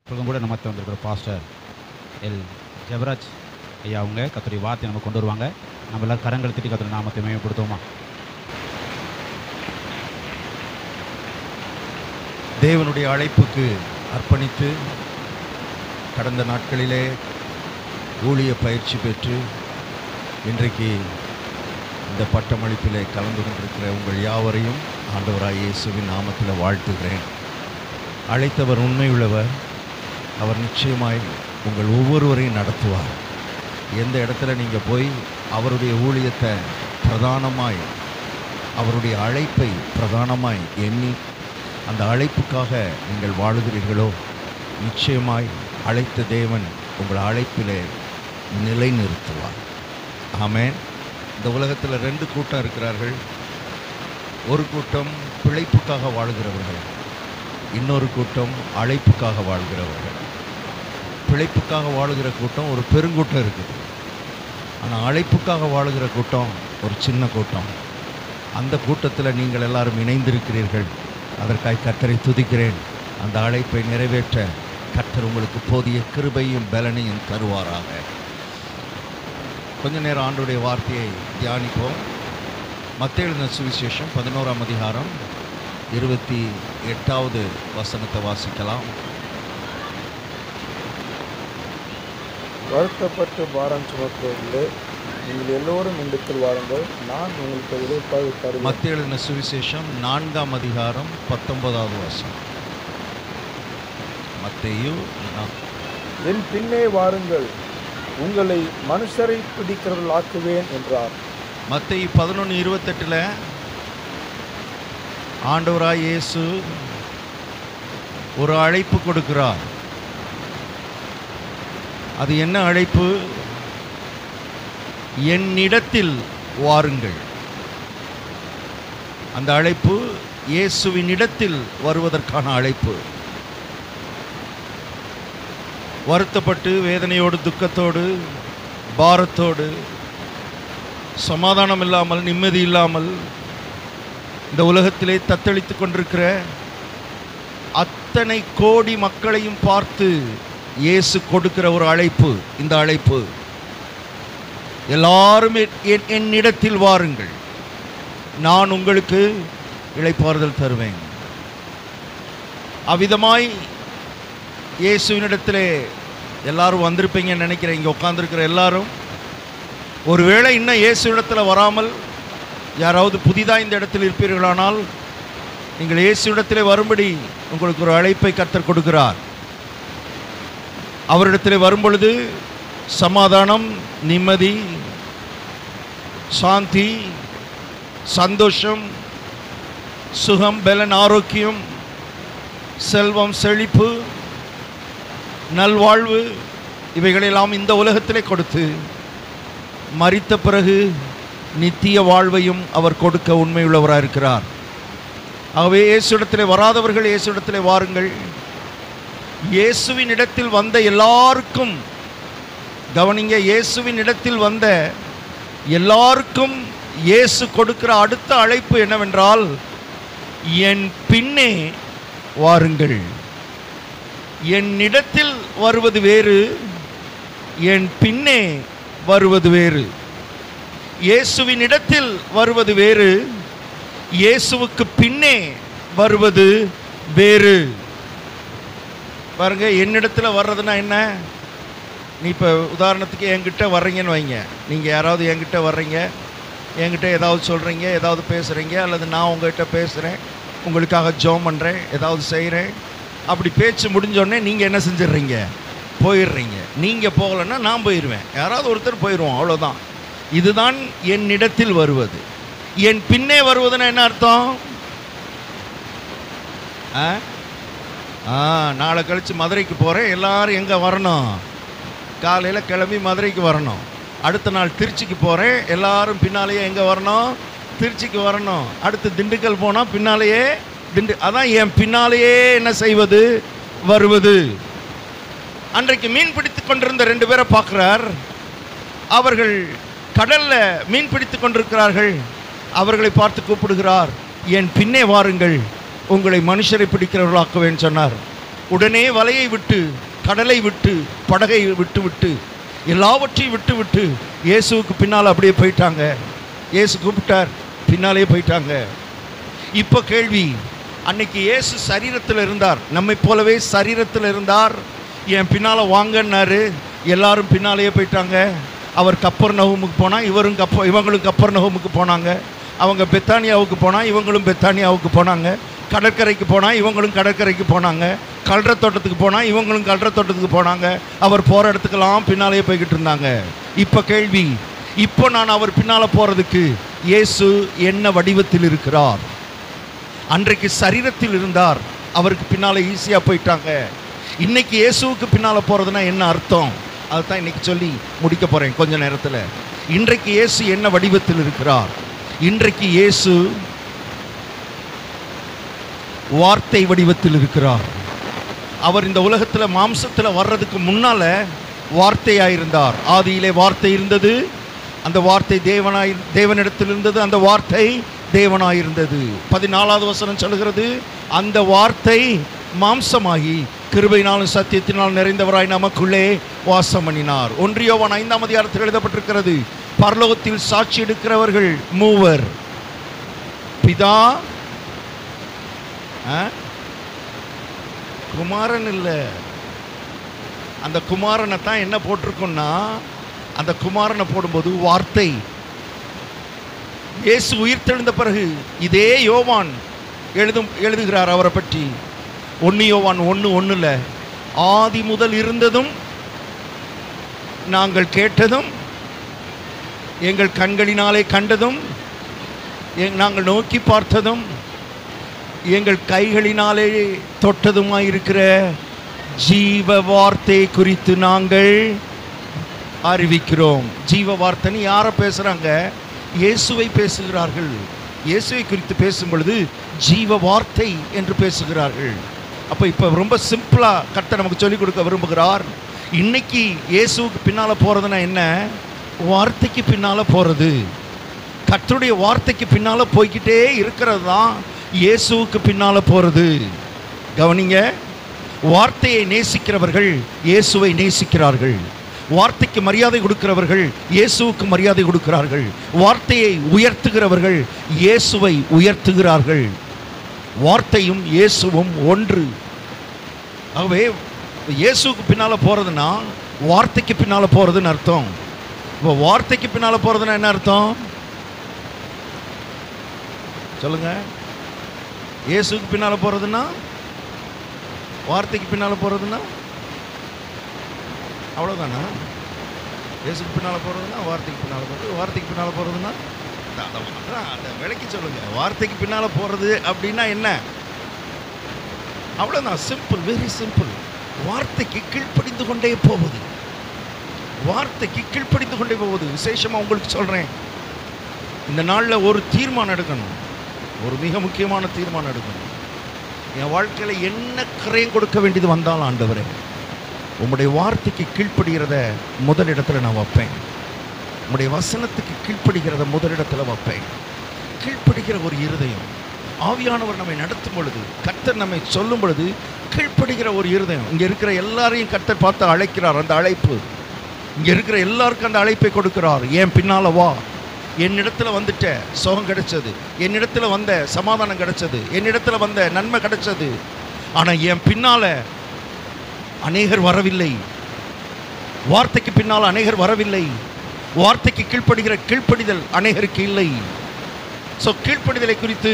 இப்பொழுதும் கூட நம்ம வந்திருக்கிற பாஸ்டர் எல் ஜெபராஜ் ஐயா அவங்க கத்துடைய வார்த்தை நம்ம கொண்டு வருவாங்க நம்ம எல்லாம் கரங்கள் திட்டி கத்துடைய நாமத்தை மேம்படுத்துவோமா தேவனுடைய அழைப்புக்கு அர்ப்பணித்து கடந்த நாட்களிலே ஊழிய பயிற்சி பெற்று இன்றைக்கு இந்த பட்டமளிப்பிலே கலந்து கொண்டிருக்கிற உங்கள் யாவரையும் ஆண்டவராய் இயேசுவின் நாமத்தில் வாழ்த்துகிறேன் அழைத்தவர் உண்மையுள்ளவர் அவர் நிச்சயமாய் உங்கள் ஒவ்வொருவரையும் நடத்துவார் எந்த இடத்துல நீங்கள் போய் அவருடைய ஊழியத்தை பிரதானமாய் அவருடைய அழைப்பை பிரதானமாய் எண்ணி அந்த அழைப்புக்காக நீங்கள் வாழுகிறீர்களோ நிச்சயமாய் அழைத்த தேவன் உங்கள் அழைப்பிலே நிலைநிறுத்துவார் ஆமென் இந்த உலகத்தில் ரெண்டு கூட்டம் இருக்கிறார்கள் ஒரு கூட்டம் பிழைப்புக்காக வாழ்கிறவர்கள் இன்னொரு கூட்டம் அழைப்புக்காக வாழ்கிறவர்கள் பிழைப்புக்காக வாழுகிற கூட்டம் ஒரு பெருங்கூட்டம் இருக்குது ஆனால் அழைப்புக்காக வாழுகிற கூட்டம் ஒரு சின்ன கூட்டம் அந்த கூட்டத்தில் நீங்கள் எல்லாரும் இணைந்திருக்கிறீர்கள் அதற்காய் கர்த்தரை துதிக்கிறேன் அந்த அழைப்பை நிறைவேற்ற கர்த்தர் உங்களுக்கு போதிய கிருபையும் பலனையும் தருவாராக கொஞ்ச நேரம் ஆண்டுடைய வார்த்தையை தியானிப்போம் மத்திய எழுதின சுவிசேஷம் பதினோராம் அதிகாரம் இருபத்தி எட்டாவது வசனத்தை வாசிக்கலாம் வருத்தப்பட்டு பாரம் சுமக்கிறவர்களே நீங்கள் எல்லோரும் இடத்தில் வாருங்கள் நான் உங்களுக்கு விளைப்பாக தருவேன் மத்திய எழுதின சுவிசேஷம் நான்காம் அதிகாரம் பத்தொன்பதாவது வசனம் மத்தேயு நா- என் பின்னே வாருங்கள் உங்களை மனுஷரை பிடிக்கிறவர்கள் ஆக்குவேன் என்றார் மத்தேயு பதினொன்று இருபத்தெட்டில் ஆண்டவராய் இயேசு ஒரு அழைப்பு கொடுக்கிறார் அது என்ன அழைப்பு என்னிடத்தில் வாருங்கள் அந்த அழைப்பு இயேசுவின் இடத்தில் வருவதற்கான அழைப்பு வருத்தப்பட்டு வேதனையோடு துக்கத்தோடு பாரத்தோடு சமாதானம் இல்லாமல் நிம்மதி இல்லாமல் இந்த உலகத்திலே தத்தளித்து கொண்டிருக்கிற அத்தனை கோடி மக்களையும் பார்த்து இயேசு கொடுக்கிற ஒரு அழைப்பு இந்த அழைப்பு எல்லாரும் என்- என்- என்னிடத்தில் வாருங்கள் நான் உங்களுக்கு இளைப்பாறுதல் தருவேன் அவ்விதமாய் இயேசுவினிடத்திலே எல்லாரும் வந்திருப்பீங்கன்னு நினைக்கிறேன் இங்கே உட்காந்துருக்கிற எல்லாரும் ஒருவேளை இன்னும் இயேசுவிடத்தில் வராமல் யாராவது புதிதாக இந்த இடத்தில் இருப்பீர்களானால் நீங்கள் இயேசுவிடத்திலே வரும்படி உங்களுக்கு ஒரு அழைப்பை கர்த்தர் கொடுக்கிறார் அவரிடத்திலே வரும்பொழுது சமாதானம் நிம்மதி சாந்தி சந்தோஷம் சுகம் பலன் ஆரோக்கியம் செல்வம் செழிப்பு நல்வாழ்வு இவைகளெல்லாம் இந்த உலகத்திலே கொடுத்து மரித்த பிறகு நித்திய வாழ்வையும் அவர் கொடுக்க உண்மையுள்ளவராக இருக்கிறார் ஆகவே இயேசுடத்திலே வராதவர்கள் இயேசுடத்திலே வாருங்கள் இயேசுவின் இடத்தில் வந்த எல்லாருக்கும் கவனிங்க இயேசுவின் இடத்தில் வந்த எல்லாருக்கும் இயேசு கொடுக்கிற அடுத்த அழைப்பு என்னவென்றால் என் பின்னே வாருங்கள் என்னிடத்தில் வருவது வேறு என் பின்னே வருவது வேறு இயேசுவின் இடத்தில் வருவது வேறு இயேசுவுக்கு பின்னே வருவது வேறு பாருங்க என்னிடத்துல வர்றதுன்னா என்ன நீ இப்போ உதாரணத்துக்கு என்கிட்ட வர்றீங்கன்னு வைங்க நீங்கள் யாராவது என்கிட்ட வர்றீங்க என்கிட்ட ஏதாவது சொல்கிறீங்க ஏதாவது பேசுகிறீங்க அல்லது நான் உங்ககிட்ட பேசுகிறேன் உங்களுக்காக ஜோம் பண்ணுறேன் ஏதாவது செய்கிறேன் அப்படி பேச்சு முடிஞ்சோடனே நீங்கள் என்ன செஞ்சிடுறீங்க போயிடுறீங்க நீங்கள் போகலைன்னா நான் போயிடுவேன் யாராவது ஒருத்தர் போயிடுவோம் அவ்வளோதான் இதுதான் என்னிடத்தில் வருவது என் பின்னே வருவதுன்னா என்ன அர்த்தம் ஆ ஆ நாளை கழித்து மதுரைக்கு போகிறேன் எல்லாரும் எங்கே வரணும் காலையில் கிளம்பி மதுரைக்கு வரணும் அடுத்த நாள் திருச்சிக்கு போகிறேன் எல்லாரும் பின்னாலேயே எங்கே வரணும் திருச்சிக்கு வரணும் அடுத்து திண்டுக்கல் போனால் பின்னாலேயே திண்டு அதான் என் பின்னாலேயே என்ன செய்வது வருவது அன்றைக்கு மீன் பிடித்து கொண்டிருந்த ரெண்டு பேரை பார்க்குறார் அவர்கள் கடல்ல மீன் பிடித்து கொண்டிருக்கிறார்கள் அவர்களை பார்த்து கூப்பிடுகிறார் என் பின்னே வாருங்கள் உங்களை மனுஷரை பிடிக்கிறவர்களாக்குவேன் சொன்னார் உடனே வலையை விட்டு கடலை விட்டு படகை விட்டு விட்டு எல்லாவற்றையும் விட்டு விட்டு இயேசுவுக்கு பின்னால் அப்படியே போயிட்டாங்க இயேசு கூப்பிட்டார் பின்னாலே போயிட்டாங்க இப்போ கேள்வி அன்னைக்கு இயேசு சரீரத்தில் இருந்தார் நம்மை போலவே சரீரத்தில் இருந்தார் என் பின்னால் வாங்கன்னாரு எல்லாரும் பின்னாலேயே போயிட்டாங்க அவர் கப்பர் நகமுக்கு போனால் இவரும் கப்ப இவங்களும் கப்பர் நகமுக்கு போனாங்க அவங்க பெத்தானியாவுக்கு போனால் இவங்களும் பெத்தானியாவுக்கு போனாங்க கடற்கரைக்கு போனால் இவங்களும் கடற்கரைக்கு போனாங்க கல்ற தோட்டத்துக்கு போனால் இவங்களும் கல்ற தோட்டத்துக்கு போனாங்க அவர் போகிற இடத்துக்கெல்லாம் பின்னாலேயே போய்கிட்டு இருந்தாங்க இப்போ கேள்வி இப்போ நான் அவர் பின்னால் போகிறதுக்கு இயேசு என்ன வடிவத்தில் இருக்கிறார் அன்றைக்கு சரீரத்தில் இருந்தார் அவருக்கு பின்னால் ஈஸியாக போயிட்டாங்க இன்னைக்கு இயேசுவுக்கு பின்னால் போகிறதுனா என்ன அர்த்தம் அதுதான் இன்னைக்கு சொல்லி முடிக்க போகிறேன் கொஞ்ச நேரத்தில் இன்றைக்கு இயேசு என்ன வடிவத்தில் இருக்கிறார் இன்றைக்கு இயேசு வார்த்தை வடிவத்தில் இருக்கிறார் அவர் இந்த உலகத்தில் மாம்சத்தில் வர்றதுக்கு முன்னால வார்த்தையாக இருந்தார் ஆதியிலே வார்த்தை இருந்தது அந்த வார்த்தை தேவனாய் தேவனிடத்தில் இருந்தது அந்த வார்த்தை தேவனாய் இருந்தது பதினாலாவது வசனம் சொல்கிறது அந்த வார்த்தை மாம்சமாகி கிருபையினாலும் சத்தியத்தினால் நிறைந்தவராய் நமக்குள்ளே வாசம் பண்ணினார் ஒன்றியோவான் ஐந்தாம் அதிகாரத்தில் எழுதப்பட்டிருக்கிறது பரலோகத்தில் சாட்சி எடுக்கிறவர்கள் மூவர் பிதா ஆ? குமாரன் இல்லை அந்த குமாரனை தான் என்ன போட்டிருக்கோம்னா அந்த குமாரனை போடும்போது வார்த்தை இயேசு உயிர்த்தெழுந்த பிறகு இதே யோவான் எழுதும் எழுதுகிறார் அவரை பற்றி ஒன்று யோவான் ஒன்று ஒன்றுல ஆதி முதல் இருந்ததும் நாங்கள் கேட்டதும் எங்கள் கண்களினாலே கண்டதும் எங்- நாங்கள் நோக்கி பார்த்ததும் எங்கள் கைகளினாலே தொட்டதுமாய் இருக்கிற ஜீவ வார்த்தை குறித்து நாங்கள் அறிவிக்கிறோம் ஜீவ வார்த்தைன்னு யாரை பேசுகிறாங்க இயேசுவை பேசுகிறார்கள் இயேசுவை குறித்து பேசும் பொழுது ஜீவ வார்த்தை என்று பேசுகிறார்கள் அப்போ இப்போ ரொம்ப சிம்பிளாக கர்த்தர் நமக்கு சொல்லிக் கொடுக்க விரும்புகிறார் இன்னைக்கு இயேசுவுக்கு பின்னால் போகிறதுனா என்ன வார்த்தைக்கு பின்னால் போகிறது கர்த்தருடைய வார்த்தைக்கு பின்னால் போய்க்கிட்டே இருக்கிறது தான் இயேசுவுக்கு பின்னால் போகிறது கவனிங்க வார்த்தையை நேசிக்கிறவர்கள் இயேசுவை நேசிக்கிறார்கள் வார்த்தைக்கு மரியாதை கொடுக்கிறவர்கள் இயேசுவுக்கு மரியாதை கொடுக்கிறார்கள் வார்த்தையை உயர்த்துகிறவர்கள் இயேசுவை உயர்த்துகிறார்கள் வார்த்தையும் இயேசுவும் ஒன்று ஆகவே இயேசுவுக்கு பின்னால் போகிறதுனா வார்த்தைக்கு பின்னால் போகிறதுன்னு அர்த்தம் இப்போ வார்த்தைக்கு பின்னால் போகிறதுனா என்ன அர்த்தம் சொல்லுங்க இயேசுக்கு பின்னால் போகிறதுனா வார்த்தைக்கு பின்னால் போகிறதுனா அவ்வளோதானா இயேசுக்கு பின்னால் போகிறதுனா வார்த்தைக்கு பின்னால் போகிறது வார்த்தைக்கு பின்னால் போகிறதுனா அந்த விலைக்கு சொல்லுங்க வார்த்தைக்கு பின்னால் போகிறது அப்படின்னா என்ன அவ்வளோதான் சிம்பிள் வெரி சிம்பிள் வார்த்தைக்கு கீழ்ப்படிந்து கொண்டே போவது வார்த்தைக்கு கீழ்ப்படிந்து கொண்டே போவது விசேஷமாக உங்களுக்கு சொல்கிறேன் இந்த நாளில் ஒரு தீர்மானம் எடுக்கணும் ஒரு மிக முக்கியமான தீர்மானம் எடுக்கணும் என் வாழ்க்கையில் என்ன கரையும் கொடுக்க வேண்டியது வந்தாலும் ஆண்டவரே உம்முடைய வார்த்தைக்கு கீழ்ப்படுகிறத முதலிடத்தில் நான் வைப்பேன் உம்முடைய வசனத்துக்கு கீழ்ப்படுகிறத முதலிடத்தில் வைப்பேன் கீழ்ப்படுகிற ஒரு இருதயம் ஆவியானவர் நம்மை நடத்தும் பொழுது கர்த்தர் நம்மை சொல்லும் பொழுது கீழ்ப்படுகிற ஒரு இருதயம் இங்கே இருக்கிற எல்லாரையும் கர்த்தர் பார்த்து அழைக்கிறார் அந்த அழைப்பு இங்கே இருக்கிற எல்லாருக்கும் அந்த அழைப்பை கொடுக்கிறார் ஏன் பின்னால வா என்னிடத்துல வந்துட்ட சுகம் கிடைச்சது என்னிடத்துல வந்த சமாதானம் கிடைச்சது என்னிடத்துல வந்த நன்மை கிடைச்சது ஆனால் என் பின்னால அநேகர் வரவில்லை வார்த்தைக்கு பின்னால் அநேகர் வரவில்லை வார்த்தைக்கு கீழ்ப்படுகிற கீழ்ப்படிதல் அநேகருக்கு இல்லை ஸோ கீழ்ப்படிதலை குறித்து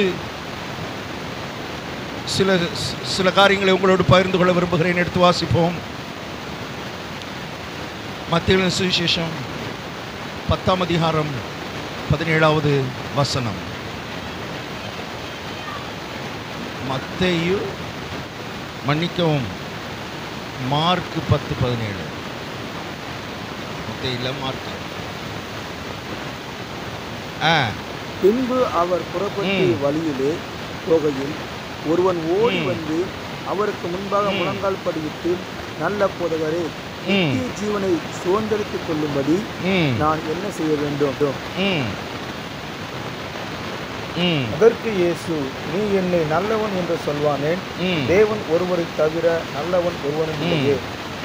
சில சில காரியங்களை உங்களோடு பகிர்ந்து கொள்ள விரும்புகிறேன் எடுத்து வாசிப்போம் மத்திய சுவிசேஷம் பத்தாம் அதிகாரம் பதினேழாவது வசனம் மத்தேயு மன்னிக்கவும் மார்க் பத்து பதினேழு மத்தேயில மார்க் ஆ பின்பு அவர் புறப்பட்டு ம். வழியிலே போகையில் ஒருவன் ஓடி ம். வந்து அவருக்கு முன்பாக ம். முழங்கால் படிவிட்டு நல்ல போதகரே ம் நித்திய ஜீவனை சுதந்திரித்துக் கொள்ளும்படி ம் நான் என்ன செய்ய வேண்டும் ம் ம் அதற்கு இயேசு நீ என்னை நல்லவன் என்று சொல்வானேன் ம் தேவன் ஒருவரை தவிர நல்லவன் ஒருவனும் இல்லையே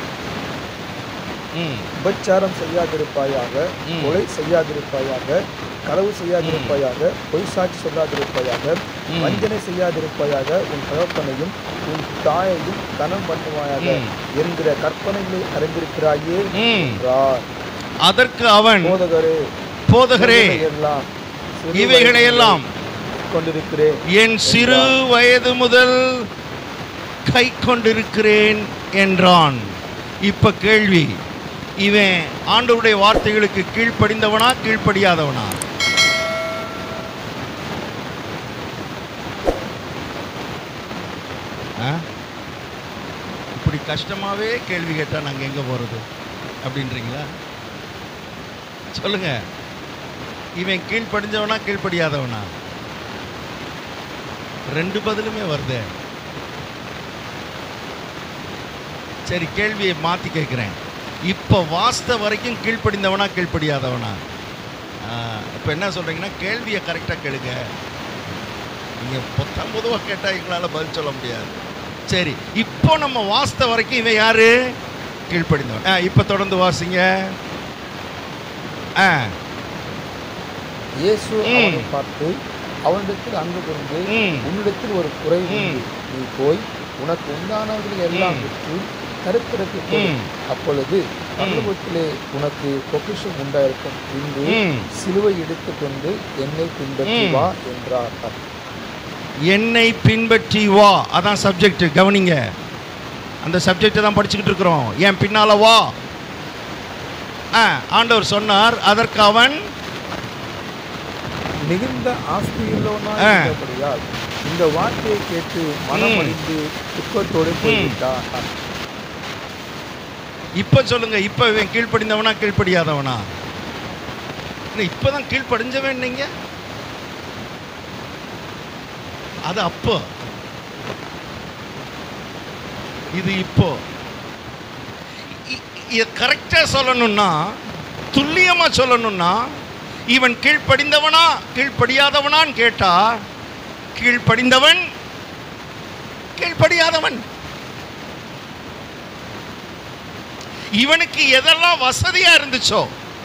ம் உபச்சாரம் செய்யாதிருப்பாயாக ம். கொலை செய்யாதிருப்பாயாக களவு செய்யாதிருப்பாயாக பொய் சாட்சி சொல்லாதிருப்பாயாக ம். வஞ்சனை செய்யாதிருப்பாயாக உன் தகப்பனையும் உன் தாயையும் கனம் பண்ணுவாயாக ம். என்கிற கற்பனைகளை அறிந்திருக்கிறாயே ம் என்றார் அதற்கு அவன் போதகரே போதகரே இவைகளையெல்லாம் சிறு இவைகளையெல்லாம் வயதில் கொண்டிருக்கிறேன் என் சிறு வயது முதல் கை கொண்டிருக்கிறேன் என்றான் இப்ப கேள்வி இவன் ஆண்டவருடைய வார்த்தைகளுக்கு கீழ்ப்படிந்தவனா கீழ்ப்படியாதவனா ஆ? இப்படி கஷ்டமாவே கேள்வி கேட்டா நாங்க எங்க போறது அப்படின்றீங்களா சொல்லுங்க இவன் கீழ்ப்படிஞ்சவனா கீழ்ப்படியாதவனா ரெண்டு பதிலுமே வருதே சரி கேள்வியை மாத்தி கேட்குறேன் இப்போ வாஸ்த வரைக்கும் கீழ்ப்படிந்தவனா கீழ்ப்படியாதவனா இப்போ என்ன சொல்றீங்கன்னா கேள்வியை கரெக்டாக கேளுங்க நீங்கள் பொத்தம் பொதுவாக கேட்டால் எங்களால் பதில் சொல்ல முடியாது சரி இப்போ நம்ம வாஸ்த வரைக்கும் இவன் யாரு கீழ்ப்படிந்தவன் ஆ இப்போ தொடர்ந்து வாசிங்க ஆ இயேசு ம். அவனை பார்த்து அவனிடத்தில் அன்பு கொண்டு ம் உன்னிடத்தில் ஒரு குறை உண்டு ம். நீ போய் உனக்கு உண்டானவர்களை எல்லாம் ம். விற்று கருத்திறக்கு கொடு ம் அப்பொழுது பரலோகத்திலே உனக்கு பொக்கிஷம் உண்டாயிருக்கும் இன்று ம் சிலுவை எடுத்துக்கொண்டு என்னை பின்பற்றி ம். வா என்றார் என்னை பின்பற்றி வா அதான் சப்ஜெக்ட் கவனிங்க அந்த சப்ஜெக்டை தான் படிச்சுக்கிட்டு இருக்கிறோம் என் பின்னால வா ஆ ஆண்டவர் சொன்னார் அதற்கு அவன் மிகுந்த ஆஸ்தியுள்ளவனாய் ஆ. இருந்தபடியால் இந்த வார்த்தையை கேட்டு மனமடிந்து துக்கத்தோடு போய்விட்டார் இப்ப சொல்லுங்க இப்ப இவன் கீழ்ப்படிந்தவனா கீழ்ப்படியாதவனா இல்லை, இப்பதான் கீழ்ப்படிஞ்சவன் நீங்க அது அப்போ இது இப்போ கரெக்டா சொல்லணும்னா துல்லியமா சொல்லணும்னா இவன் கீழ்ப்படிந்தவனா கீழ்ப்படியாதவனான்னு கேட்டா கீழ்ப்படிந்தவன் கீழ்ப்படியாதவன் இவனுக்கு எதெல்லாம் வசதியா இருந்துச்சோ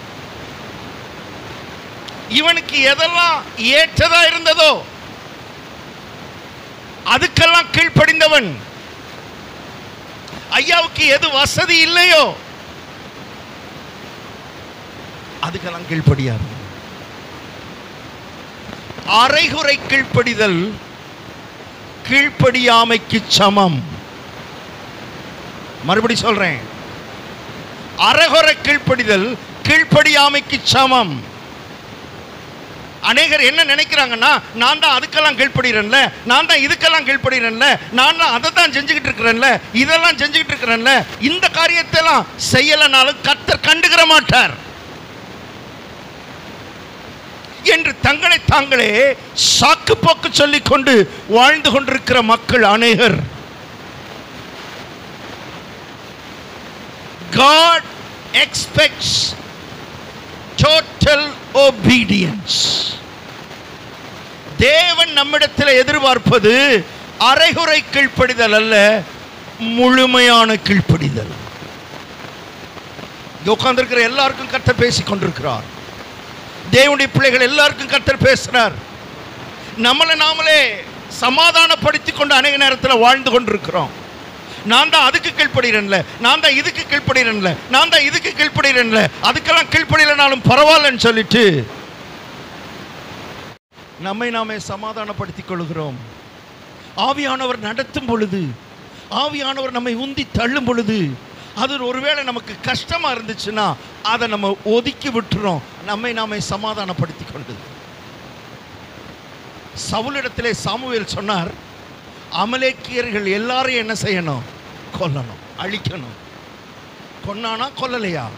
இவனுக்கு எதெல்லாம் ஏற்றதா இருந்ததோ அதுக்கெல்லாம் கீழ்ப்படிந்தவன் ஐயாவுக்கு எது வசதி இல்லையோ அதுக்கெல்லாம் கீழ்ப்படியாது அரைகுறை கீழ்ப்படிதல் கீழ்ப்படியாமைக்கு சமம் மறுபடி சொல்றேன் அறகுறை கீழ்ப்படிதல் கீழ்ப்படியாமைக்கு சமம் அநேகர் என்ன நினைக்கிறாங்கன்னா நான் தான் அதுக்கெல்லாம் கீழ்ப்படுகிறேன்ல நான் தான் இதுக்கெல்லாம் கீழ்ப்படுகிறேன்ல நான் தான் அதை தான் செஞ்சுக்கிட்டு இருக்கிறேன்ல இதெல்லாம் செஞ்சுக்கிட்டு இருக்கிறேன்ல இந்த காரியத்தெல்லாம் செய்யலைனாலும் கர்த்தர் கண்டுக்கிற மாட்டார் என்று தங்களை தாங்களே சாக்கு போக்கு சொல்லிக் கொண்டு வாழ்ந்து கொண்டிருக்கிற மக்கள் அநேகர் God expects total obedience. தேவன் நம்மிடத்தில் எதிர்பார்ப்பது அரைகுறை கீழ்ப்படிதல் அல்ல முழுமையான கீழ்ப்படிதல் இங்க உட்கார்ந்திருக்கிற எல்லாருக்கும் கர்த்தர் பேசிக் கொண்டிருக்கிறார் தேவனுடைய பிள்ளைகள் எல்லாருக்கும் கர்த்தர் பேசுறார் நம்மளை நாமளே சமாதானப்படுத்திக் கொண்டு அநேக நேரத்தில் வாழ்ந்து கொண்டிருக்கிறோம் நான் தான் அதுக்கு கீழ்ப்படுகிறேன்ல நான் தான் இதுக்கு கீழ்ப்படுகிறேன்ல நான் தான் இதுக்கு கீழ்ப்படுகிறேன்ல அதுக்கெல்லாம் கீழ்ப்படியலனாலும் பரவாயில்லன்னு சொல்லிட்டு நம்மை நாமே சமாதானப்படுத்திக் கொள்கிறோம் ஆவியானவர் நடத்தும் பொழுது ஆவியானவர் நம்மை உந்தி தள்ளும் பொழுது அது ஒருவேளை நமக்கு கஷ்டமா இருந்துச்சுன்னா அதை நம்ம ஒதுக்கி விட்டுறோம் நம்மை நாமே சமாதானப்படுத்திக் கொண்டு சவுலிடத்திலே சாமுவேல் சொன்னார் அமலேக்கியர்கள் எல்லாரையும் என்ன செய்யணும் கொல்லணும் அழிக்கணும் கொன்னானா கொல்லலையா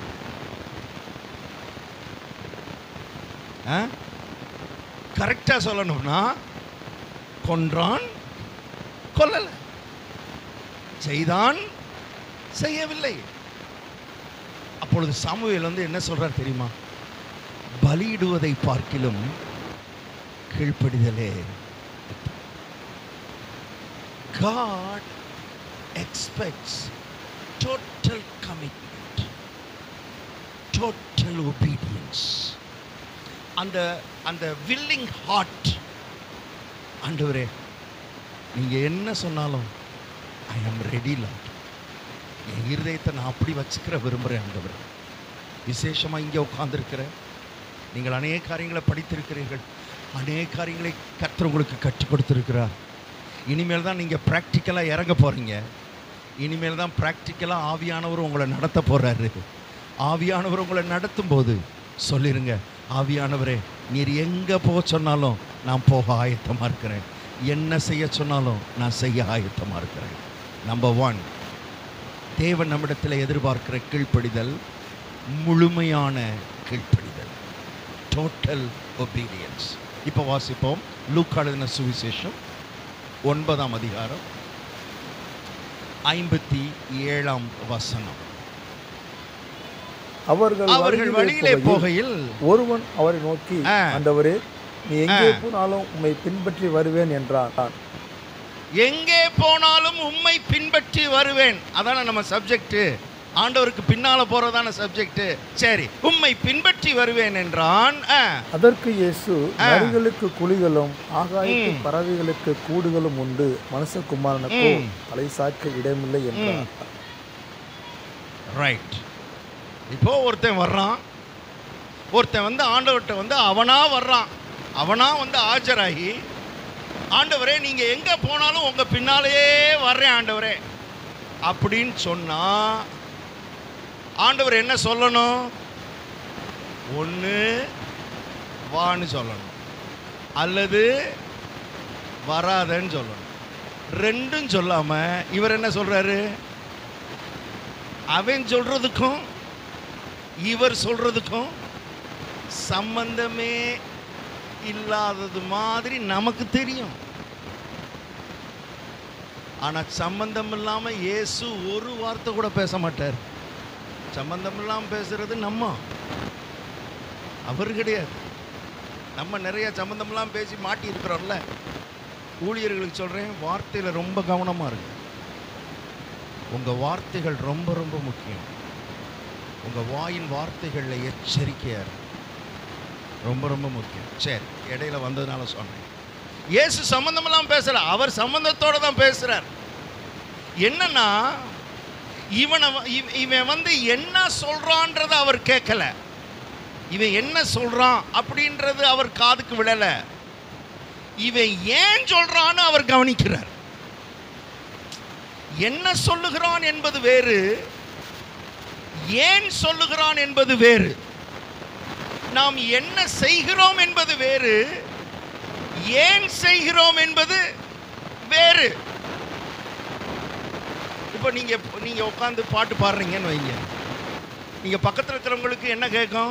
கரெக்டா சொல்லணும்னா கொன்றான் கொல்லல செய்தான் செய்யவில்லை அப்பொழுது சாமுவேல் வந்து என்ன சொல்றார் தெரியுமா பலியிடுவதை பார்க்கிலும் கீழ்ப்படிதலே God expects total commitment, total obedience. அந்த அந்த வில்லிங் ஹார்ட் ஆண்டவரே நீங்க என்ன சொன்னாலும் ஐ ஆம் ரெடி லாட் என் இருதயத்தை நான் அப்படி வச்சுக்கிற விரும்புகிறேன் ஆண்டவர் விசேஷமாக இங்கே உட்கார்ந்திருக்கிற நீங்கள் அநேக காரியங்களை படித்திருக்கிறீர்கள் அநேக காரியங்களை கர்த்தர் உங்களுக்கு கற்றுக் கொடுத்துருக்கிறார் இனிமேல் தான் நீங்கள் ப்ராக்டிக்கலாக இறங்க போகிறீங்க இனிமேல் தான் ப்ராக்டிக்கலாக ஆவியானவர் உங்களை நடத்த போகிறாரு ஆவியானவர் உங்களை நடத்தும் போது சொல்லிருங்க ஆவியானவரே நீர் எங்கே போக சொன்னாலும் நான் போக ஆயத்தமாக இருக்கிறேன் என்ன செய்ய சொன்னாலும் நான் செய்ய ஆயத்தமாக இருக்கிறேன் நம்பர் ஒன் தேவன் நம்மிடத்தில் எதிர்பார்க்கிற கீழ்ப்படிதல் முழுமையான கீழ்ப்படிதல் டோட்டல் ஒபீடியன்ஸ் இப்போ வாசிப்போம் லூக்கா எழுதின சுவிசேஷம் ஒன்பதாம் அதிகாரம் ஐம்பத்தி ஏழாம் வசனம் அவர்கள் அவர்கள் வழியிலே போகையில் ஒருவன் அவரை நோக்கி ஆ. ஆண்டவரே நீ எங்கே ஆ. போனாலும் உம்மை பின்பற்றி வருவேன் என்றான் எங்கே போனாலும் உம்மை பின்பற்றி வருவேன் அதான நம்ம சப்ஜெக்ட் ஆண்டவருக்கு பின்னால போறதான சப்ஜெக்ட் சரி உம்மை பின்பற்றி வருவேன் என்றான் ஆ, அதற்கு இயேசு ஆ. நரிகளுக்கு குழிகளும் ஆகாயத்து ம். பறவைகளுக்கு கூடுகளும் உண்டு மனுஷகுமாரனுக்கோ ம். தலை சாய்க்க இடமில்லை என்றார் ரைட் இப்போ ஒருத்தன் வர்றான் ஒருத்தன் வந்து ஆண்டவர்கிட்ட வந்து அவனா வர்றான் அவனா வந்து ஆஜராகி ஆண்டவரே நீங்க எங்க போனாலும் உங்க பின்னாலேயே வர்றேன் ஆண்டவரே அப்படின்னு சொன்னா ஆண்டவர் என்ன சொல்லணும் ஒன்று வான்னு சொல்லணும் அல்லது வராதன்னு சொல்லணும் ரெண்டும் சொல்லாம இவர் என்ன சொல்றாரு அவன் சொல்றதுக்கும் இவர் சொல்றதுக்கும் சம்பந்தமே இல்லாதது மாதிரி நமக்கு தெரியும் ஆனா சம்பந்தம் இல்லாம இயேசு ஒரு வார்த்தை கூட பேச மாட்டார் சம்பந்தம் இல்லாம பேசுறது நம்ம அவர் கிடையாது நம்ம நிறைய சம்பந்தம் இல்லாம பேசி மாட்டி இருக்கிறோம்ல ஊழியர்களுக்கு சொல்றேன் வார்த்தையில ரொம்ப கவனமா இருக்கு உங்க வார்த்தைகள் ரொம்ப ரொம்ப முக்கியம் உங்க வாயின் வார்த்தைகளில் எச்சரிக்கையா இருக்கு ரொம்ப ரொம்ப முக்கியம் சரி இடையில வந்ததுனால சொன்னேன் இயேசு சம்பந்தமெல்லாம் பேசல அவர் சம்பந்தத்தோட தான் பேசுறார் என்னன்னா இவனை வ- இவ- இவன் வந்து என்ன சொல்றான்றத அவர் கேட்கல இவன் என்ன சொல்றான் அப்படின்றது அவர் காதுக்கு விழல இவன் ஏன் சொல்றான்னு அவர் கவனிக்கிறார் என்ன சொல்லுகிறான் என்பது வேறு ஏன் சொல்லுகிறான் என்பது வேறு நாம் என்ன செய்கிறோம் என்பது வேறு ஏன் செய்கிறோம் என்பது வேறு இப்போ நீங்க நீங்க உட்காந்து பாட்டு பாடுறீங்கன்னு வைங்க நீங்க பக்கத்துல இருக்கிறவங்களுக்கு என்ன கேட்கும்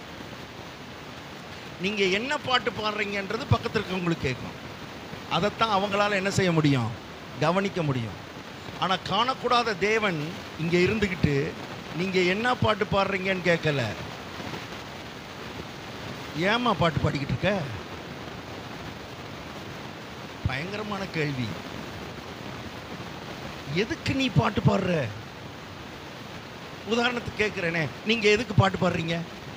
நீங்க என்ன பாட்டு பாடுறீங்கன்றது பக்கத்துல இருக்கிறவங்களுக்கு கேட்கும் அதைத்தான் அவங்களால என்ன செய்ய முடியும் கவனிக்க முடியும் ஆனா காணக்கூடாத தேவன் இங்க இருந்துகிட்டு நீங்க என்ன பாட்டு பாடுறீங்கன்னு கேட்கல ஏமா பாட்டு பாடிக்கிட்டு இருக்க பயங்கரமான கேள்வி எதுக்கு நீ பாட்டு பாடுற உதாரணத்துக்கு கேட்குறேனே நீங்க எதுக்கு பாட்டு பாடுறீங்க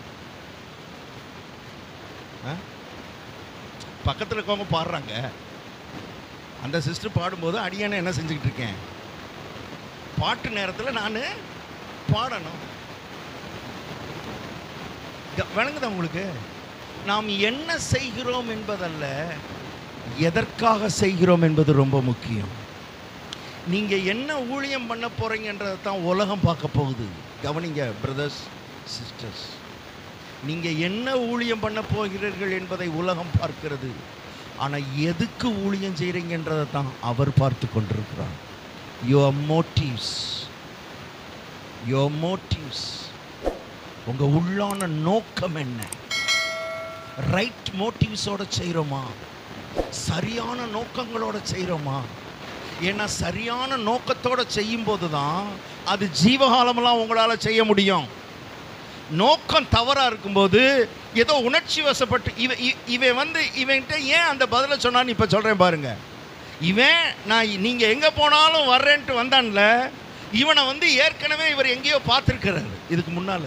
ஆ? பக்கத்துல இருக்கவங்க பாடுறாங்க அந்த சிஸ்டர் பாடும்போது அடியானே என்ன செஞ்சுக்கிட்டு இருக்கேன் பாட்டு நேரத்தில் நான் பாடணும் க- விளங்குதா உங்களுக்கு நாம் என்ன செய்கிறோம் என்பதல்ல எதற்காக செய்கிறோம் என்பது ரொம்ப முக்கியம் நீங்க என்ன ஊழியம் பண்ண போறீங்கன்றதை தான் உலகம் பார்க்க போகுது கவனிங்க பிரதர்ஸ் சிஸ்டர்ஸ் நீங்க என்ன ஊழியம் பண்ண போகிறீர்கள் என்பதை உலகம் பார்க்கிறது ஆனா எதுக்கு ஊழியம் செய்றீங்கன்றதை தான் அவர் பார்த்து கொண்டிருக்கிறார் யுவர் மோட்டிவ்ஸ் யுவர் மோட்டிவ்ஸ் உங்க உள்ளான நோக்கம் என்ன ரைட் மோட்டிவ்ஸோட செய்கிறோமா சரியான நோக்கங்களோட செய்கிறோமா ஏன்னா சரியான நோக்கத்தோட செய்யும்போது தான் அது ஜீவகாலமெல்லாம் உங்களால் செய்ய முடியும் நோக்கம் தவறா இருக்கும்போது ஏதோ உணர்ச்சி வசப்பட்டு இவ இ- இவன் வந்து இவன்கிட்ட ஏன் அந்த பதிலை சொன்னான்னு இப்போ சொல்கிறேன் பாருங்க இவன் நான் நீங்கள் எங்கே போனாலும் வர்றேன்ட்டு வந்தான்ல இவனை வந்து ஏற்கனவே இவர் எங்கேயோ பார்த்துருக்கிறாரு இதுக்கு முன்னால்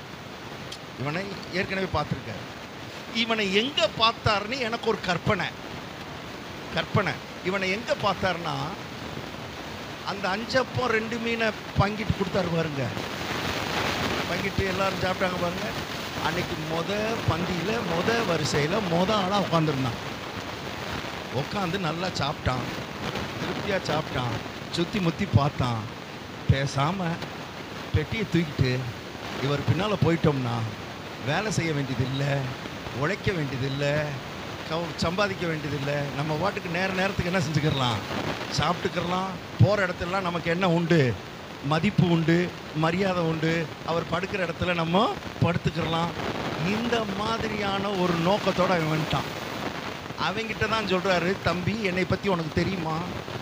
இவனை ஏற்கனவே பார்த்துருக்காரு இவனை எங்கே பார்த்தாருன்னு எனக்கு ஒரு கற்பனை கற்பனை இவனை எங்கே பார்த்தாருன்னா அந்த அஞ்சப்பம் ரெண்டு மீனை பங்கிட்டு கொடுத்தாரு பாருங்க பங்கிட்டு எல்லாரும் சாப்பிட்டாங்க பாருங்க அன்னைக்கு மொத பந்தியில் மொத வரிசையில் மொத ஆளாக உட்காந்துருந்தான் உட்காந்து நல்லா சாப்பிட்டான் திருப்தியாக சாப்பிட்டான் சுற்றி முற்றி பார்த்தான் பேசாமல் பெட்டியை தூக்கிட்டு இவர் பின்னால் போயிட்டோம்னா வேலை செய்ய வேண்டியதில்லை உழைக்க வேண்டியதில்லை கவு சம்பாதிக்க வேண்டியதில்லை நம்ம பாட்டுக்கு நேர நேரத்துக்கு என்ன செஞ்சுக்கிடலாம் சாப்பிட்டுக்கிறலாம் போகிற இடத்துலலாம் நமக்கு என்ன உண்டு மதிப்பு உண்டு மரியாதை உண்டு அவர் படுக்கிற இடத்துல நம்ம படுத்துக்கிறலாம் இந்த மாதிரியான ஒரு நோக்கத்தோடு அவன் வந்துட்டான் அவங்கிட்ட தான் சொல்கிறாரு தம்பி என்னை பற்றி உனக்கு தெரியுமா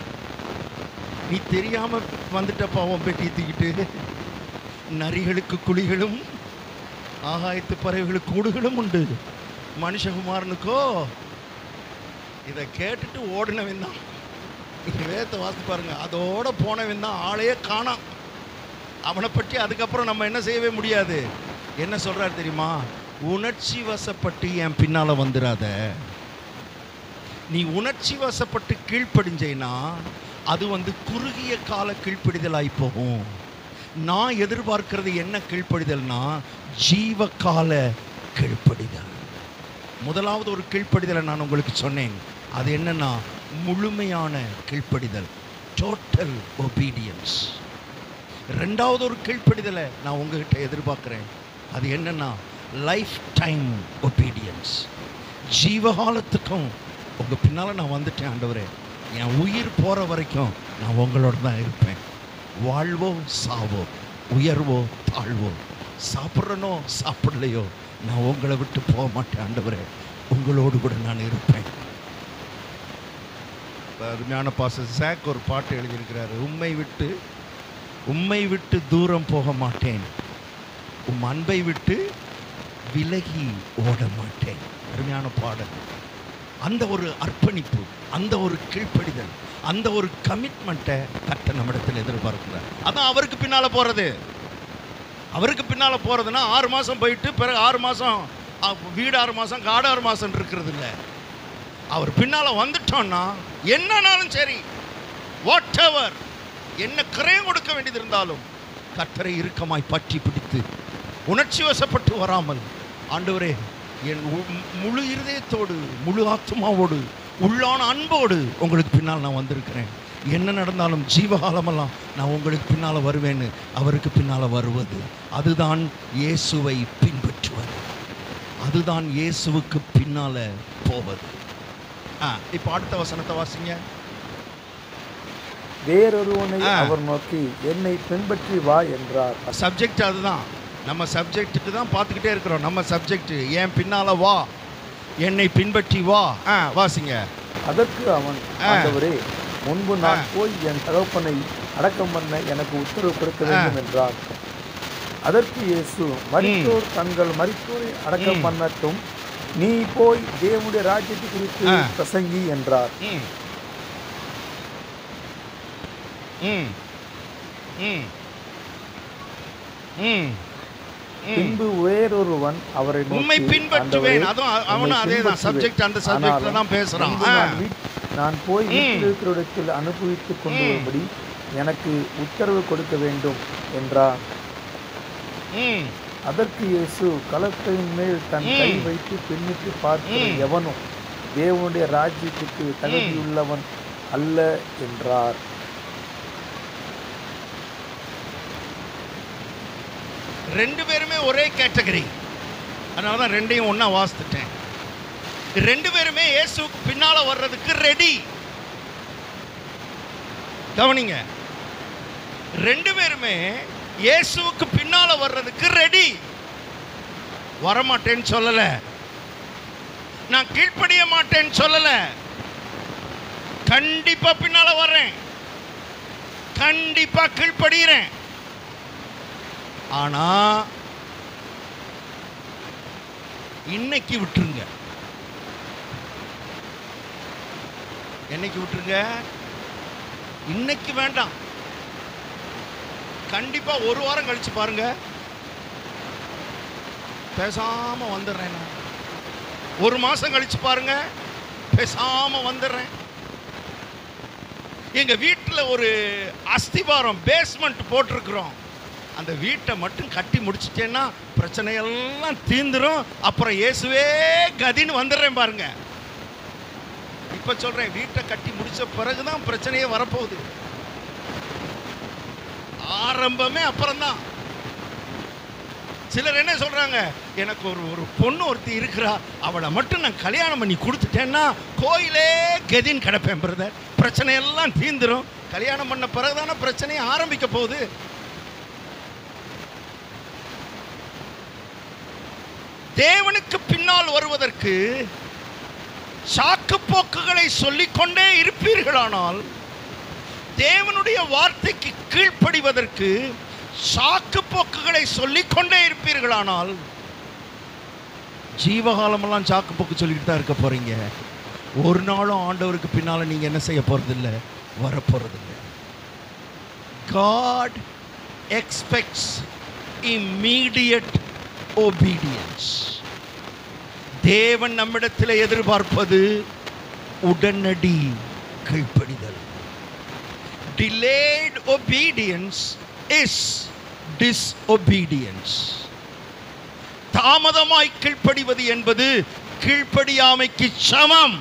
நீ தெரியாமல் வந்துட்ட பாவம் பெட்டி தூக்கிட்டு நரிகளுக்கு குழிகளும் ஆகாயத்து பறவைகளுக்கு கூடுகளும் உண்டு மனுஷகுமாரனுக்கோ இதை கேட்டுட்டு ஓடினவன் தான் வேத்தை வாசித்து பாருங்க அதோட போனவன் தான் ஆளையே காணாம் அவனை பற்றி அதுக்கப்புறம் நம்ம என்ன செய்யவே முடியாது என்ன சொல்றாரு தெரியுமா உணர்ச்சி வசப்பட்டு என் பின்னால வந்துடாத நீ உணர்ச்சி வசப்பட்டு கீழ்ப்படிஞ்சேன்னா அது வந்து குறுகிய கால கீழ்ப்படிதலாய் போகும் நான் எதிர்பார்க்கிறது என்ன கீழ்ப்படிதல்னா ஜீவ கால கீழ்ப்படிதல் முதலாவது ஒரு கீழ்ப்படிதலை நான் உங்களுக்கு சொன்னேன் அது என்னன்னா முழுமையான கீழ்ப்படிதல் டோட்டல் ஒபீடியன்ஸ் ரெண்டாவது ஒரு கீழ்ப்படிதலை நான் உங்ககிட்ட எதிர்பார்க்குறேன் அது என்னன்னா லைஃப் டைம் ஒபீடியன்ஸ் ஜீவகாலத்துக்கும் உங்கள் பின்னால் நான் வந்துட்டேன் ஆண்டவரே என் உயிர் போகிற வரைக்கும் நான் உங்களோட தான் இருப்பேன் வாழ்வோ சாவோ உயர்வோ தாழ்வோ சாப்பிட்றனோ சாப்பிடலையோ நான் உங்களை விட்டு போக மாட்டேன் ஆண்டவரே உங்களோடு கூட நான் இருப்பேன் இப்ப அருமையான பாச சாக் ஒரு பாட்டு எழுதியிருக்கிறாரு உம்மை விட்டு உம்மை விட்டு தூரம் போக மாட்டேன் உம் அன்பை விட்டு விலகி ஓட மாட்டேன் அருமையான பாடல் அந்த ஒரு அர்ப்பணிப்பு அந்த ஒரு கீழ்ப்படிதல் அந்த ஒரு கமிட்மெண்ட்டை கட்ட நம்மிடத்தில் எதிர்பார்க்கிறார் அதான் அவருக்கு பின்னால போறது அவருக்கு பின்னால போறதுன்னா ஆறு மாசம் போயிட்டு பிறகு ஆறு மாசம் அ, வீடு ஆறு மாசம் காடு ஆறு மாசம் இருக்கிறது இல்லை அவர் பின்னால வந்துட்டோம்னா என்னன்னாலும் சரி வாட் எவர் என்ன கிரயம் கொடுக்க வேண்டியது இருந்தாலும் கத்தரை இறுக்கமாய் பற்றி பிடித்து உணர்ச்சி வசப்பட்டு வராமல் ஆண்டவரே என் உ- முழு இருதயத்தோடு முழு ஆத்மாவோடு உள்ளான அன்போடு உங்களுக்கு பின்னால் நான் வந்திருக்கிறேன் என்ன நடந்தாலும் ஜீவகாலமெல்லாம் நான் உங்களுக்கு பின்னால் வருவேன்னு அவருக்கு பின்னால் வருவது அதுதான் இயேசுவை பின்பற்றுவது அதுதான் இயேசுவுக்கு பின்னால போவது ஆ இப்போ அடுத்த வசனத்தை வாசிங்க வேறொருவனை ஆ. அவர் நோக்கி என்னை பின்பற்றி வா என்றார் சப்ஜெக்ட் அதுதான் நம்ம சப்ஜெக்ட்டுக்கு தான் பார்த்துக்கிட்டே இருக்கிறோம் நம்ம சப்ஜெக்ட் ஏன் பின்னால வா என்னை பின்பற்றி வா ஆ வாசிங்க அதற்கு அவன் ஆ. ஆண்டவரே முன்பு நான் ஆ. போய் என் தகப்பனை அடக்கம் பண்ண எனக்கு உத்தரவு கொடுக்க வேண்டும் என்றார் அதற்கு இயேசு மரித்தோர் தங்கள் மரித்தோரை அடக்கம் ம். பண்ணட்டும் நீ போய் தேவனுடைய ராஜ்யத்தை குறித்து ஆ. பிரசங்கி என்றார் ம் ம் ம் ம் ம் பின்பு வேறொருவன் அவரை நோக்கி, உம்மை பின்பற்றுவேன் "ஆண்டவரே, அதுவும் அ- உம்மை அவனும் அதே தான் பின்பற்றுவேன். சப்ஜெக்ட் அந்த சப்ஜெக்ட்ல ஆனாலும் தான் பேசுறான் முன்பு ஆ. நான் வீட்- நான் போய் ம். வீட்டில் இருக்கிற அனுபவித்துக் கொண்டு ம். வரும்படி எனக்கு உத்தரவு கொடுக்க வேண்டும் என்றார் ம் அதற்கு இயேசு களத்தின் மேல் தன் ம். கை வைத்து பின்னிட்டு பார்க்கிற ம். எவனும் தேவனுடைய ராஜ்யத்துக்கு தகுதியுள்ளவன் அல்ல என்றார் ரெண்டு பேருமே ஒரே கேட்டகரி அதனால தான் ரெண்டையும் ஒன்றா வாசித்துட்டேன் ரெண்டு பேருமே இயேசுக்கு பின்னால வர்றதுக்கு ரெடி கவனிங்க ரெண்டு பேருமே இயேசுவுக்கு பின்னால வர்றதுக்கு ரெடி வரமாட்டேன்னு சொல்லல நான் கீழ்ப்படிய மாட்டேன்னு சொல்லல கண்டிப்பா பின்னால வர்றேன் கண்டிப்பா கீழ்ப்படுகிறேன் ஆனா இன்னைக்கு விட்டுருங்க என்னைக்கு விட்டுருங்க இன்னைக்கு வேண்டாம் கண்டிப்பா ஒரு வாரம் கழிச்சு பாருங்க பேசாம வந்துடுறேன் நான் ஒரு மாசம் கழிச்சு பாருங்க பேசாம வந்துடுறேன் எங்க வீட்டுல ஒரு அஸ்திவாரம் பேஸ்மெண்ட் போட்டிருக்கிறோம் அந்த வீட்டை மட்டும் கட்டி முடிச்சிட்டேன்னா பிரச்சனையெல்லாம் தீந்துரும் அப்புறம் இயேசுவே கதின்னு வந்துடுறேன் பாருங்க இப்ப சொல்றேன் வீட்டை கட்டி முடிச்ச பிறகுதான் பிரச்சனையே வரப்போகுது ஆரம்பமே அப்புறம்தான் சிலர் என்ன சொல்றாங்க எனக்கு ஒரு ஒரு பொண்ணு ஒருத்தி இருக்கிறா அவளை மட்டும் நான் கல்யாணம் பண்ணி கொடுத்துட்டேன்னா கோயிலே கதின்னு கிடப்பேன் பிரதர் பிரச்சனை எல்லாம் தீந்துரும் கல்யாணம் பண்ண பிறகுதானே பிரச்சனையே ஆரம்பிக்க போகுது தேவனுக்கு பின்னால் வருவதற்கு சாக்கு போக்குகளை சொல்லிக்கொண்டே இருப்பீர்களானால் தேவனுடைய வார்த்தைக்கு கீழ்ப்படிவதற்கு சாக்கு போக்குகளை சொல்லிக்கொண்டே இருப்பீர்களானால் ஜீவகாலமெல்லாம் சாக்கு போக்கு சொல்லிட்டு தான் இருக்க போறீங்க ஒரு நாளும் ஆண்டவருக்கு பின்னால நீங்க என்ன செய்ய போறது இல்ல வர போறது இல்ல காட் எக்ஸ்பெக்ட்ஸ் இம்மீடியட் obedience தேவன் நம்மிடத்தில் எதிர்பார்ப்பது உடனடி கீழ்ப்படிதல் delayed obedience is disobedience தாமதமாய் கீழ்ப்படிவது என்பது கீழ்ப்படியாமைக்கு சமம்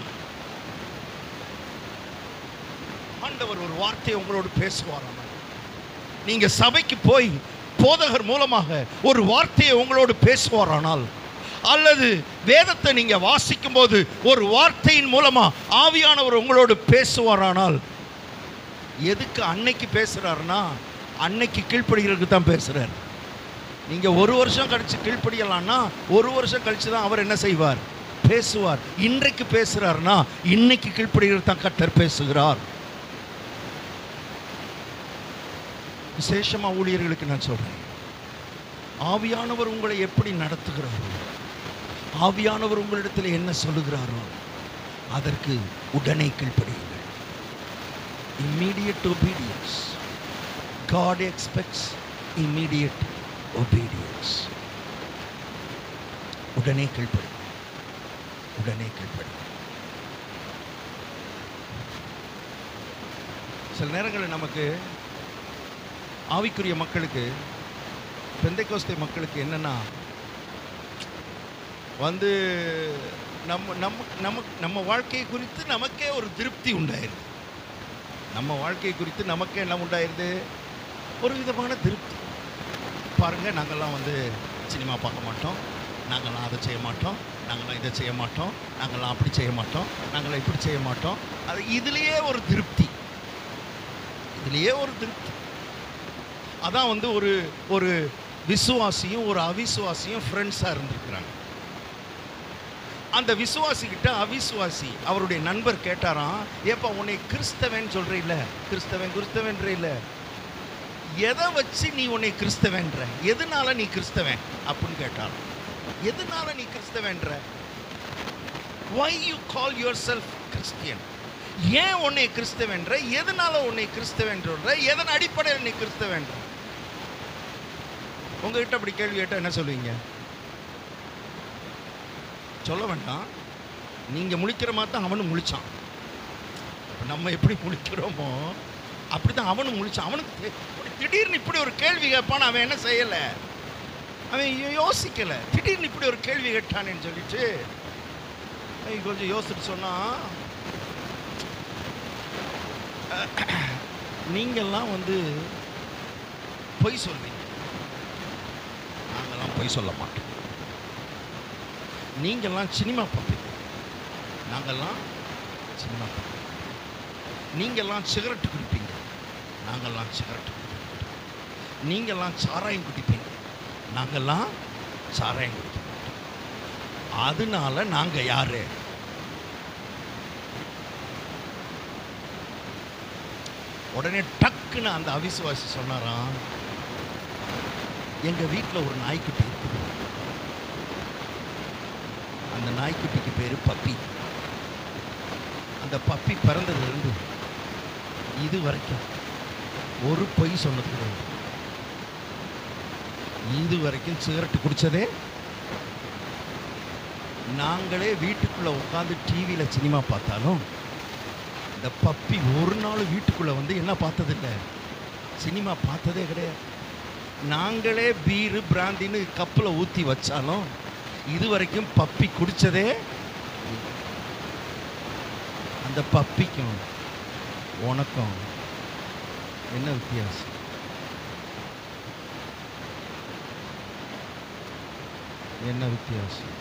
ஆண்டவர் ஒரு வார்த்தையை உங்களோடு பேசுவாராம் நீங்க சபைக்கு போய் போதகர் மூலமாக ஒரு வார்த்தையை உங்களோடு பேசுவாரானால் அல்லது வேதத்தை நீங்க வாசிக்கும் போது ஒரு வார்த்தையின் மூலமா ஆவியானவர் உங்களோடு பேசுவாரானால் எதுக்கு அன்னைக்கு பேசுறாருன்னா அன்னைக்கு கீழ்ப்படுகிறதுக்கு தான் பேசுறார் நீங்க ஒரு வருஷம் கழிச்சு கீழ்ப்படியலாம்னா ஒரு வருஷம் கழிச்சு தான் அவர் என்ன செய்வார் பேசுவார் இன்றைக்கு பேசுறாருன்னா இன்னைக்கு கீழ்ப்படுகிறது தான் கர்த்தர் பேசுகிறார் விசேஷமா ஊழியர்களுக்கு நான் சொல்றேன் ஆவியானவர் உங்களை எப்படி நடத்துகிறாரோ ஆவியானவர் உங்களிடத்தில் என்ன சொல்லுகிறாரோ அதற்கு உடனே கீழ்ப்படியுங்கள் immediate obedience god expects immediate obedience உடனே கீழ்ப்படி உடனே கீழ்ப்படி சில நேரங்களில் நமக்கு ஆவிக்குரிய மக்களுக்கு பெந்தைக்கோஸ்தை மக்களுக்கு என்னன்னா வந்து நம்ம நம்ம நமக்கு நம்ம வாழ்க்கையை குறித்து நமக்கே ஒரு திருப்தி உண்டாயிருது நம்ம வாழ்க்கையை குறித்து நமக்கே என்ன உண்டாயிருது ஒரு விதமான திருப்தி பாருங்க நாங்கள்லாம் வந்து சினிமா பார்க்க மாட்டோம் நாங்கள்லாம் அதை செய்ய மாட்டோம் நாங்கள்லாம் இதை செய்ய மாட்டோம் நாங்கள்லாம் அப்படி செய்ய மாட்டோம் நாங்கள்லாம் இப்படி செய்ய மாட்டோம் அது இதுலேயே ஒரு திருப்தி இதுலேயே ஒரு திருப்தி அதான் வந்து ஒரு ஒரு விசுவாசியும் ஒரு அவிசுவாசியும் ஃப்ரெண்ட்ஸாக இருந்திருக்கிறாங்க அந்த விசுவாசிக்கிட்ட அவிசுவாசி அவருடைய நண்பர் கேட்டாராம் ஏப்பா உன்னை கிறிஸ்தவன் சொல்றீல்ல கிறிஸ்தவன் கிறிஸ்தவன்ற இல்ல எதை வச்சு நீ உன்னை கிறிஸ்தவன்ற எதனால நீ கிறிஸ்தவன் அப்படின்னு கேட்டாராம் எதனால நீ கிறிஸ்தவன்ற why you call yourself Christian ஏன் உன்னை கிறிஸ்தவன்ற எதனால உன்னை கிறிஸ்தவன் சொல்ற எதன் அடிப்படையில் நீ கிறிஸ்தவன்ற உங்ககிட்ட அப்படி கேள்வி கேட்டா என்ன சொல்லுவீங்க சொல்ல வேண்டாம் நீங்க முழிக்கிற மாதிரி தான் அவனும் முழிச்சான் இப்ப நம்ம எப்படி முழிக்கிறோமோ அப்படிதான் அவனும் முழிச்சான் அவனுக்கு தெ- ஒரு திடீர்னு இப்படி ஒரு கேள்வி கேட்பான் அவன் என்ன செய்யல அவன் யோ- யோசிக்கல திடீர்னு இப்படி ஒரு கேள்வி கேட்டானேன்னு சொல்லிட்டு அவன் கொஞ்சம் யோசிச்சு சொன்னா நீங்கெல்லாம் வந்து பொய் சொல்வீங்க நாங்கெல்லாம் பொய் சொல்ல மாட்டோம் நீங்கெல்லாம் சினிமா பார்ப்பீங்க நாங்கெல்லாம் சினிமா பார்ப்போம் நீங்கெல்லாம் சிகரெட் குடிப்பீங்க நாங்கெல்லாம் சிகரெட் குடிப்போம் நீங்கெல்லாம் சாராயம் குடிப்பீங்க நாங்கெல்லாம் சாராயம் குடிக்க மாட்டோம் அதனால நாங்க யாரு உடனே டக்குன்னு அந்த அவிசுவாசி சொன்னாராம் எங்க வீட்டில் ஒரு நாய்க்குட்டி இருக்கு அந்த நாய்க்குட்டிக்கு பேர் பப்பி அந்த பப்பி பிறந்ததுலேருந்து இது வரைக்கும் ஒரு பொய் சொன்னது கிடையாது இது வரைக்கும் சிகரெட் குடிச்சதே நாங்களே வீட்டுக்குள்ள உட்காந்து டிவியில சினிமா பார்த்தாலும் இந்த பப்பி ஒரு நாள் வீட்டுக்குள்ள வந்து என்ன பார்த்ததில்ல சினிமா பார்த்ததே கிடையாது நாங்களே பீரு பிராந்தின்னு கப்பில் ஊற்றி வச்சாலும் இது வரைக்கும் பப்பி குடிச்சதே இல்ல. அந்த பப்பிக்கும் உனக்கும் என்ன வித்தியாசம் என்ன வித்தியாசம்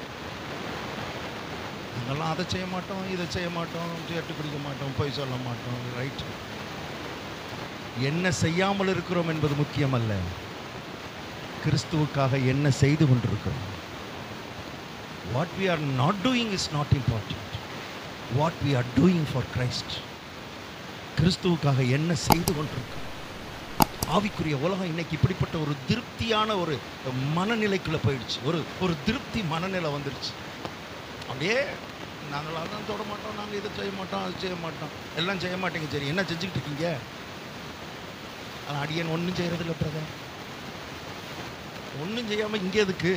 நாங்கெல்லாம் அதை செய்ய மாட்டோம் இதை செய்ய மாட்டோம் எட்டு குடிக்க மாட்டோம் பொய் சொல்ல மாட்டோம் ரைட் என்ன செய்யாமல் இருக்கிறோம் என்பது முக்கியமல்ல கிறிஸ்துவுக்காக என்ன செய்து கொண்டிருக்கிறோம் what we are not doing is not important what we are doing for Christ கிறிஸ்துவுக்காக என்ன செய்து கொண்டிருக்கிறோம் ஆவிக்குரிய உலகம் இன்னைக்கு இப்படிப்பட்ட ஒரு திருப்தியான ஒரு மனநிலைக்குள்ள போயிடுச்சு ஒரு ஒரு திருப்தி மனநிலை வந்துடுச்சு அப்படியே நாங்கள் அதான் தொட மாட்டோம் நாங்கள் இதை செய்ய மாட்டோம் அது செய்ய மாட்டோம் எல்லாம் செய்ய மாட்டேங்க சரி என்ன செஞ்சுக்கிட்டு இருக்கீங்க ஆனால் அடியன் ஒன்றும் செய்யறதில்ல பிரதர் ஒன்றும் செய்யாமல் இங்கே எதுக்கு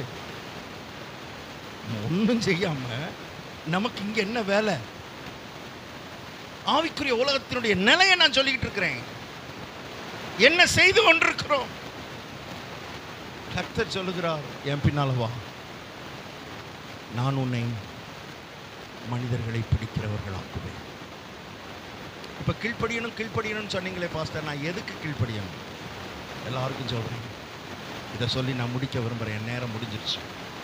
ஒன்றும் செய்யாம நமக்கு இங்க என்ன வேலை ஆவிக்குரிய உலகத்தினுடைய நிலையை நான் சொல்லிக்கிட்டு இருக்கிறேன் என்ன செய்து கொண்டிருக்கிறோம் கர்த்தர் சொல்லுகிறார் என் பின்னால வா நான் உன்னை மனிதர்களை பிடிக்கிறவர்களாக்குவேன் இப்ப கீழ்ப்படியணும் கீழ்ப்படியணும்னு சொன்னீங்களே பாஸ்டர் நான் எதுக்கு கீழ்ப்படியணும் எல்லாருக்கும் சொல்றேன் இதை சொல்லி நான் முடிக்க விரும்புகிறேன் என் நேரம் முடிஞ்சிருச்சு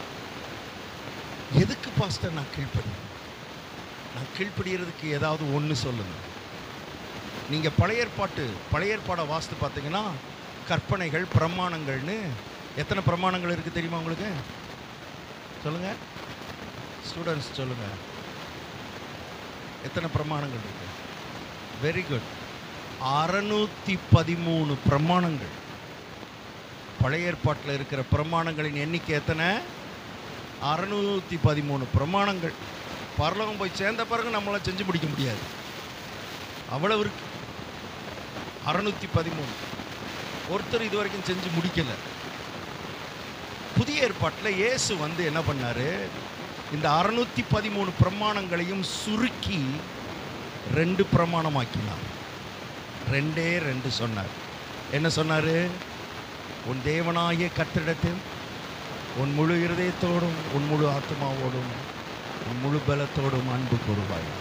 எதுக்கு பாஸ்டர் நான் கீழ்ப்படியணும் நான் கீழ்ப்படியறதுக்கு ஏதாவது ஒன்று சொல்லுங்க நீங்கள் பழைய ஏற்பாட்டு பழைய ஏற்பாடை வாஸ்து பார்த்தீங்கன்னா கற்பனைகள் பிரமாணங்கள்னு எத்தனை பிரமாணங்கள் இருக்குது தெரியுமா உங்களுக்கு சொல்லுங்க ஸ்டூடெண்ட்ஸ் சொல்லுங்க எத்தனை பிரமாணங்கள் இருக்கு வெரி குட் அறநூற்றி பதிமூணு பிரமாணங்கள் பழைய ஏற்பாட்டில் இருக்கிற பிரமாணங்களின் எண்ணிக்கை எத்தனை அறநூற்றி பதிமூணு பிரமாணங்கள் பரலோகம் போய் சேர்ந்த பிறகு நம்மளால் செஞ்சு முடிக்க முடியாது அவ்வளவு இருக்கு அறநூற்றி பதிமூணு ஒருத்தர் இது வரைக்கும் செஞ்சு முடிக்கல புதிய ஏற்பாட்டில் இயேசு வந்து என்ன பண்ணாரு இந்த அறுநூத்தி பதிமூணு பிரமாணங்களையும் சுருக்கி ரெண்டு பிரமாணமாக்கினார் ரெண்டே ரெண்டு சொன்னார் என்ன சொன்னாரு உன் தேவனாகிய கத்திடத்தில் உன் முழு இருதயத்தோடும் உன் முழு ஆத்மாவோடும் உன் முழு பலத்தோடும் அன்பு கூறுவாய்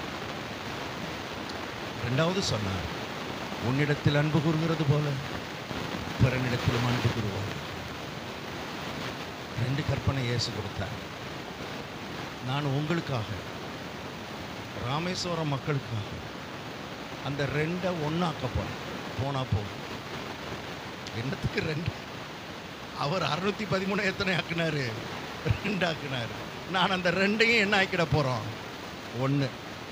ரெண்டாவது சொன்னார் உன்னிடத்தில் அன்பு கூறுகிறது போல பிறனிடத்திலும் அன்பு கூறுவாய் ரெண்டு கற்பனை இயேசு கொடுத்தார் நான் உங்களுக்காக ராமேஸ்வரம் மக்களுக்காக அந்த ரெண்டை ஒன்றாக்க போறேன் போனா போதும் என்னத்துக்கு ரெண்டு அவர் அறுநூத்தி பதிமூணு எத்தனை ஆக்குனாரு ரெண்டு ஆக்குனாரு நான் அந்த ரெண்டையும் என்ன ஆக்கிட போறோம் ஒன்று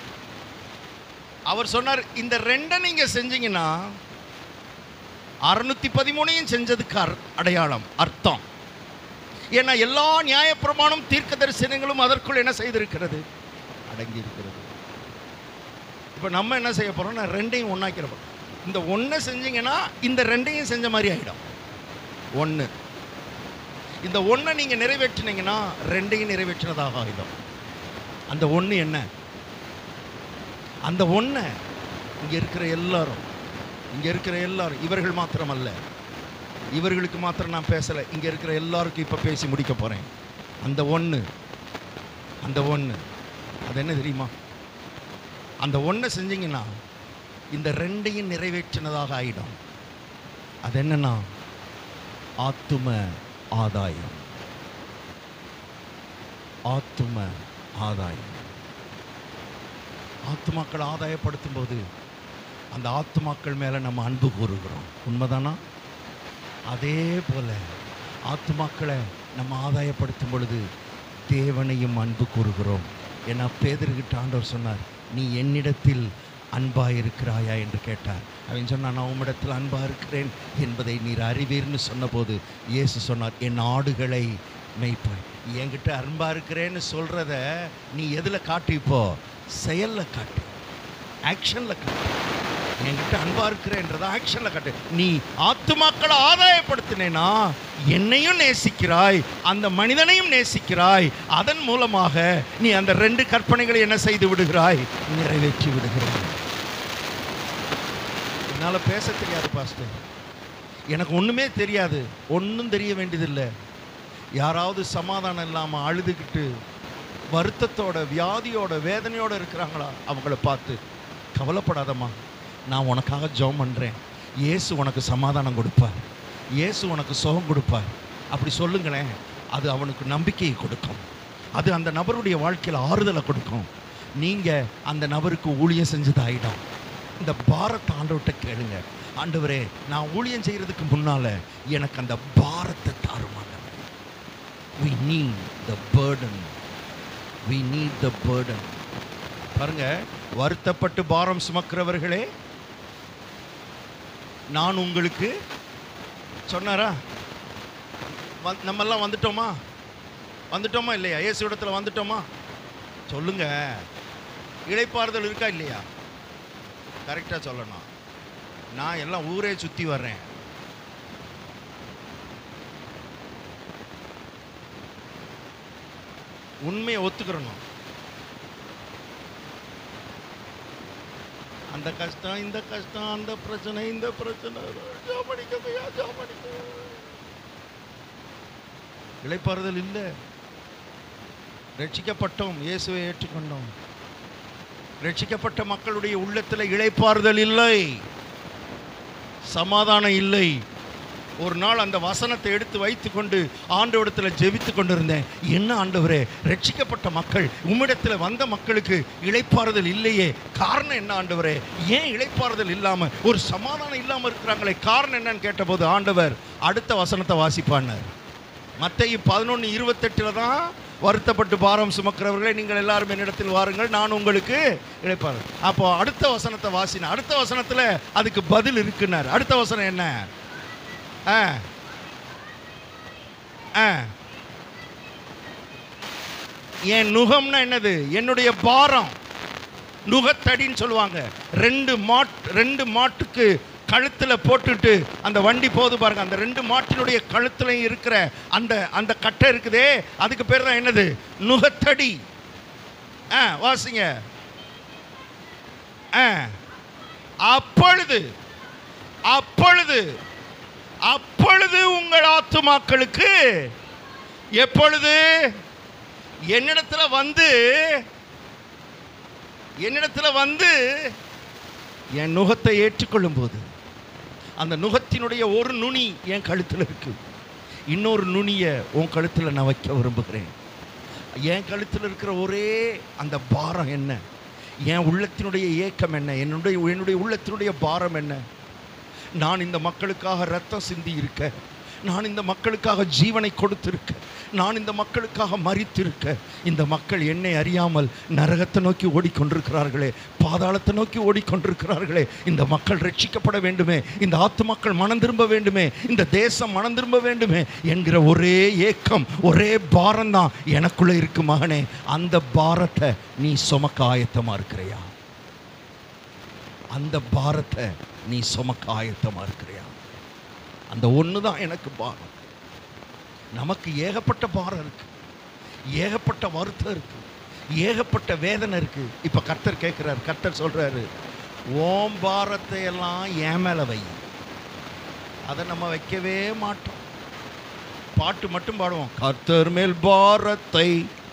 அவர் சொன்னார் இந்த ரெண்டை நீங்க செஞ்சீங்கன்னா அறுநூத்தி பதிமூணையும் செஞ்சதுக்கு அர்- அடையாளம் அர்த்தம் ஏன்னா எல்லா நியாயப்பிரமாணம் தீர்க்க தரிசனங்களும் அதற்குள் என்ன செய்திருக்கிறது அடங்கி இருக்கிறது இப்போ நம்ம என்ன செய்ய போறோம்னா ரெண்டையும் ஒன்றாக்கிற போறோம் இந்த ஒன்றை செஞ்சீங்கன்னா இந்த ரெண்டையும் செஞ்ச மாதிரி ஆகிடும் ஒன்று இந்த ஒன்றை நீங்கள் நிறைவேற்றினீங்கன்னா ரெண்டையும் நிறைவேற்றினதாக ஆகிடும் அந்த ஒன்று என்ன அந்த ஒன்றை இங்கே இருக்கிற எல்லாரும் இங்கே இருக்கிற எல்லாரும் இவர்கள் மாத்திரமல்ல இவர்களுக்கு மாத்திரம் நான் பேசலை இங்கே இருக்கிற எல்லாருக்கும் இப்போ பேசி முடிக்க போகிறேன் அந்த ஒன்று அந்த ஒன்று அது என்ன தெரியுமா அந்த ஒன்றை செஞ்சீங்கன்னா இந்த ரெண்டையும் நிறைவேற்றினதாக ஆயிடும் அது என்னன்னா ஆத்தும ஆதாயம் ஆத்தும ஆதாயம் ஆத்துமாக்களை ஆதாயப்படுத்தும் போது அந்த ஆத்துமாக்கள் மேலே நம்ம அன்பு கூறுகிறோம் உண்மைதானா அதே போல ஆத்துமாக்களை நம்ம ஆதாயப்படுத்தும் பொழுது தேவனையும் அன்பு கூறுகிறோம் ஏன்னா பேதர்கிட்ட ஆண்டவர் சொன்னார் நீ என்னிடத்தில் அன்பா இருக்கிறாயா என்று கேட்டார் அவன் சொன்னான் நான் உம்மிடத்தில் அன்பா இருக்கிறேன் என்பதை நீர் அறிவீர்னு சொன்னபோது இயேசு சொன்னார் என் ஆடுகளை மேய்ப்பாய் என்கிட்ட அன்பா இருக்கிறேன்னு சொல்றத நீ எதுல காட்டு இப்போ செயல்ல காட்டு ஆக்ஷன்ல காட்டு என்கிட்ட அன்பா இருக்கிறேன்றத ஆக்ஷன்ல காட்டு நீ ஆத்துமாக்களை ஆதாயப்படுத்தினேனா என்னையும் நேசிக்கிறாய் அந்த மனிதனையும் நேசிக்கிறாய் அதன் மூலமாக நீ அந்த ரெண்டு கற்பனைகளை என்ன செய்து விடுகிறாய் நிறைவேற்றி விடுகிறாய் என்னால பேச தெரியாது பாஸ்டர் எனக்கு ஒண்ணுமே தெரியாது ஒன்றும் தெரிய வேண்டியதில்லை யாராவது சமாதானம் இல்லாம அழுதுகிட்டு வருத்தத்தோட வியாதியோட வேதனையோட இருக்கிறாங்களா அவங்கள பார்த்து கவலைப்படாதம்மா நான் உனக்காக ஜெபம் பண்றேன் இயேசு உனக்கு சமாதானம் கொடுப்பார் இயேசு உனக்கு சுகம் கொடுப்பார் அப்படி சொல்லுங்களேன் அது அவனுக்கு நம்பிக்கையை கொடுக்கும் அது அந்த நபருடைய வாழ்க்கையில் ஆறுதலை கொடுக்கும் நீங்க அந்த நபருக்கு ஊழியம் செஞ்சதாயிடும் இந்த பாரத்தை ஆண்டவர்கிட்ட கேளுங்க ஆண்டவரே நான் ஊழியம் செய்யறதுக்கு முன்னால எனக்கு அந்த பாரத்தை தாரும் ஆண்டவரே we need the burden we need the burden பாருங்க வருத்தப்பட்டு பாரம் சுமக்கிறவர்களே நான் உங்களுக்கு சொன்னாரா வந்- நம்மெல்லாம் வந்துட்டோமா வந்துட்டோமா இல்லையா இயேசு இடத்துல வந்துட்டோமா சொல்லுங்க இளைப்பாறுதல் இருக்கா இல்லையா கரெக்டாக சொல்லணும் நான் எல்லாம் ஊரே சுற்றி வர்றேன் உண்மையை ஒத்துக்கிறணும் அந்த கஷ்டம் இந்த கஷ்டம் அந்த பிரச்சனை இந்த பிரச்சனை ஜாமடிக்கவையா ஜாமடிக்க இளைப்பாறுதல் இல்லை ரட்சிக்கப்பட்டோம் இயேசுவை ஏற்றுக்கொண்டோம் ரட்சிக்கப்பட்ட மக்களுடைய உள்ளத்தில் இளைப்பாறுதல் இல்லை சமாதானம் இல்லை ஒரு நாள் அந்த வசனத்தை எடுத்து வைத்துக்கொண்டு ஆண்டவரிடத்தில் ஜெபித்து கொண்டிருந்தேன் என்ன ஆண்டவரே ரட்சிக்கப்பட்ட மக்கள் உம்மிடத்தில் வந்த மக்களுக்கு இளைப்பாறுதல் இல்லையே காரணம் என்ன ஆண்டவரே ஏன் இளைப்பாறுதல் இல்லாம ஒரு சமாதானம் இல்லாம இருக்கிறாங்களே காரணம் என்னன்னு கேட்டபோது ஆண்டவர் அடுத்த வசனத்தை வாசிப்பான்னார் மத்தேயு பதினொன்று இருபத்தெட்டில் தான் வருத்தப்பட்டு பாரம் சுமக்கிறவர்களே நீங்கள் எல்லாரும் என்னிடத்தில் வாருங்கள் நான் உங்களுக்கு இழைப்பார் அப்போ அடுத்த வசனத்தை வாசின அடுத்த வசனத்தில் அதுக்கு பதில் இருக்குன்னார் அடுத்த வசனம் என்ன ஆ ஆ என் நுகம்னா என்னது என்னுடைய பாரம் நுகத்தடின்னு சொல்லுவாங்க ரெண்டு மாட் ரெண்டு மாட்டுக்கு கழுத்தில் போட்டுட்டு அந்த வண்டி போகுது பாருங்க அந்த ரெண்டு மாட்டினுடைய கழுத்துலையும் இருக்கிற அந்த அந்த கட்டை இருக்குதே அதுக்கு பேர் தான் என்னது நுகத்தடி ஆ வாசிங்க ஆ அப்பொழுது அப்பொழுது அப்பொழுது உங்கள் ஆத்துமாக்களுக்கு எப்பொழுது என்னிடத்துல வந்து என்னிடத்துல வந்து என் நுகத்தை ஏற்றுக்கொள்ளும் போது அந்த நுகத்தினுடைய ஒரு நுனி என் கழுத்தில் இருக்கு இன்னொரு நுனியை உன் கழுத்தில் நான் வைக்க விரும்புகிறேன் என் கழுத்தில் இருக்கிற ஒரே அந்த பாரம் என்ன என் உள்ளத்தினுடைய ஏக்கம் என்ன என்னுடைய என்னுடைய உள்ளத்தினுடைய பாரம் என்ன நான் இந்த மக்களுக்காக ரத்தம் சிந்தி இருக்க நான் இந்த மக்களுக்காக ஜீவனை கொடுத்திருக்க நான் இந்த மக்களுக்காக மறித்திருக்க இந்த மக்கள் என்னை அறியாமல் நரகத்தை நோக்கி ஓடிக்கொண்டிருக்கிறார்களே பாதாளத்தை நோக்கி ஓடிக்கொண்டிருக்கிறார்களே இந்த மக்கள் ரட்சிக்கப்பட வேண்டுமே இந்த ஆத்து மக்கள் மனம் திரும்ப வேண்டுமே இந்த தேசம் மனம் திரும்ப வேண்டுமே என்கிற ஒரே ஏக்கம் ஒரே பாரம் தான் எனக்குள்ள இருக்கு மகனே அந்த பாரத்தை நீ சுமக்க ஆயத்தமா இருக்கிறையா அந்த பாரத்தை நீ சுமக்க ஆயத்தமா இருக்கிறியா அந்த ஒன்று தான் எனக்கு பாரம் நமக்கு ஏகப்பட்ட பாரம் இருக்கு ஏகப்பட்ட வருத்தம் இருக்கு ஏகப்பட்ட வேதனை இருக்கு இப்ப கர்த்தர் கேட்கிறார் கர்த்தர் சொல்றாரு ஓம் பாரத்தை எல்லாம் என் மேல வை அதை நம்ம வைக்கவே மாட்டோம் பாட்டு மட்டும் பாடுவோம் கர்த்தர் மேல் பாரத்தை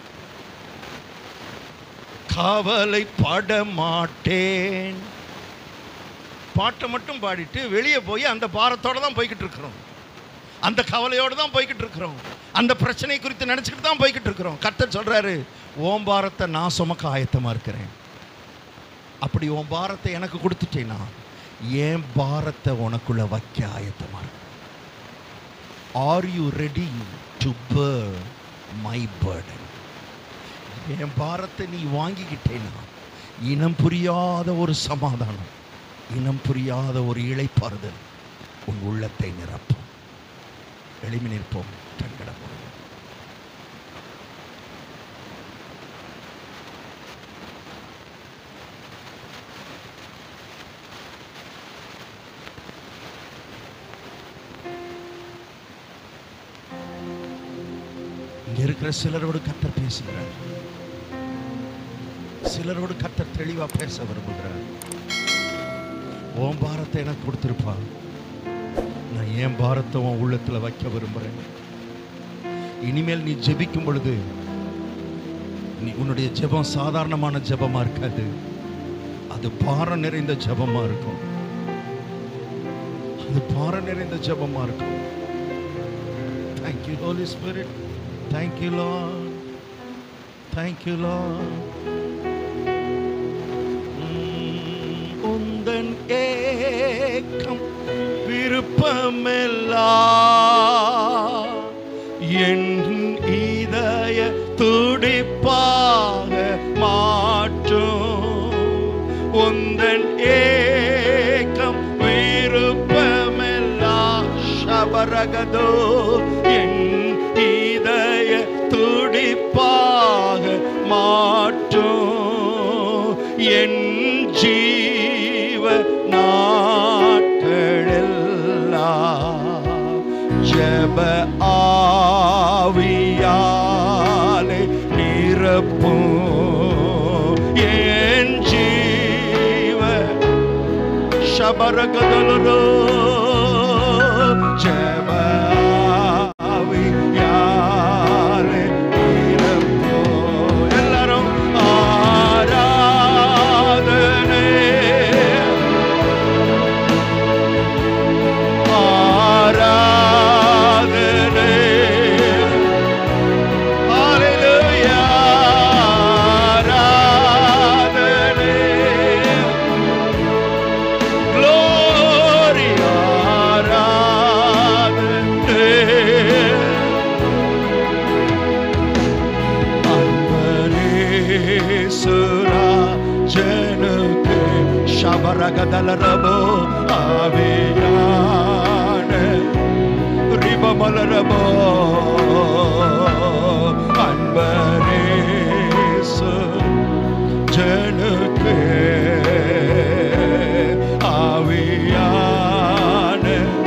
கவலைப்பட மாட்டேன் பாட்டை மட்டும் பாடிட்டு வெளியே போய் அந்த பாரத்தோட தான் போய்கிட்டு இருக்கிறோம் அந்த கவலையோடு தான் போய்கிட்டு இருக்கிறோம் அந்த பிரச்சனை குறித்து நினச்சிக்கிட்டு தான் போய்கிட்டு இருக்கிறோம் கர்த்தர் சொல்றாரு ஓம் பாரத்தை நான் சுமக்க ஆயத்தமா இருக்கிறேன் அப்படி உன் பாரத்தை எனக்கு கொடுத்துட்டேனா ஏன் பாரத்தை உனக்குள்ள வைக்க ஆயத்தமா இருக்கு are you ready to bear my burden என் பாரத்தை நீ வாங்கிக்கிட்டேனா இனம் புரியாத ஒரு சமாதானம் இனம் புரியாத ஒரு இளைப்பாறுதல் உன் உள்ளத்தை நிரப்பும் எளிமை நிற்போம் கண்கட இங்க இருக்கிற சிலரோடு கத்தர் பேசுகிறார் சிலரோடு கத்தர் தெளிவா பேச விரும்புகிறார் உன் பாரத்தை எனக்கு கொடுத்திருப்பா நான் என் பாரத்தை உன் உள்ளத்துல வைக்க விரும்புறேன் இனிமேல் நீ ஜெபிக்கும் பொழுது நீ உன்னுடைய ஜெபம் சாதாரணமான ஜெபமா இருக்காது அது பாரம் நிறைந்த ஜெபமா இருக்கும் அது பாரம் நிறைந்த ஜெபமா இருக்கும் Thank you, Holy Spirit. Thank you, Lord. Thank you, Lord. உம், உந்தன் ஏக்கம் விருப்பமெல்லாம் என் இதய துடிப்பாக மாற்றும் உந்தன் ஏக்கம் விருப்பமெல்லாம் ஷபரகதோ என் இதய துடிப்பாக மாற்றும் என் ஜீவ நாட்களெல்லாம் ஜப ஆவியாலே நிரப்பும் என் ஜீவ ಶಬರಗದಲರು ಜಬ ಆವಿಯಾರೆ ಇರಪ್ಪೋ. ಎಲ್ಲರೂ ಆರಾಧನೆ ಆರಾಧನೆ Hallelujah. ಆರಾಧನೆ Glory, ஆராதனை. அன்பரேசுராஜனுக்கு ಶಬರಗದಲರಬೋ ಆವಿಯಾನ ರಿಬಮಲರಬೋ அன்பரேசு ஜனுக்கு ஆவியான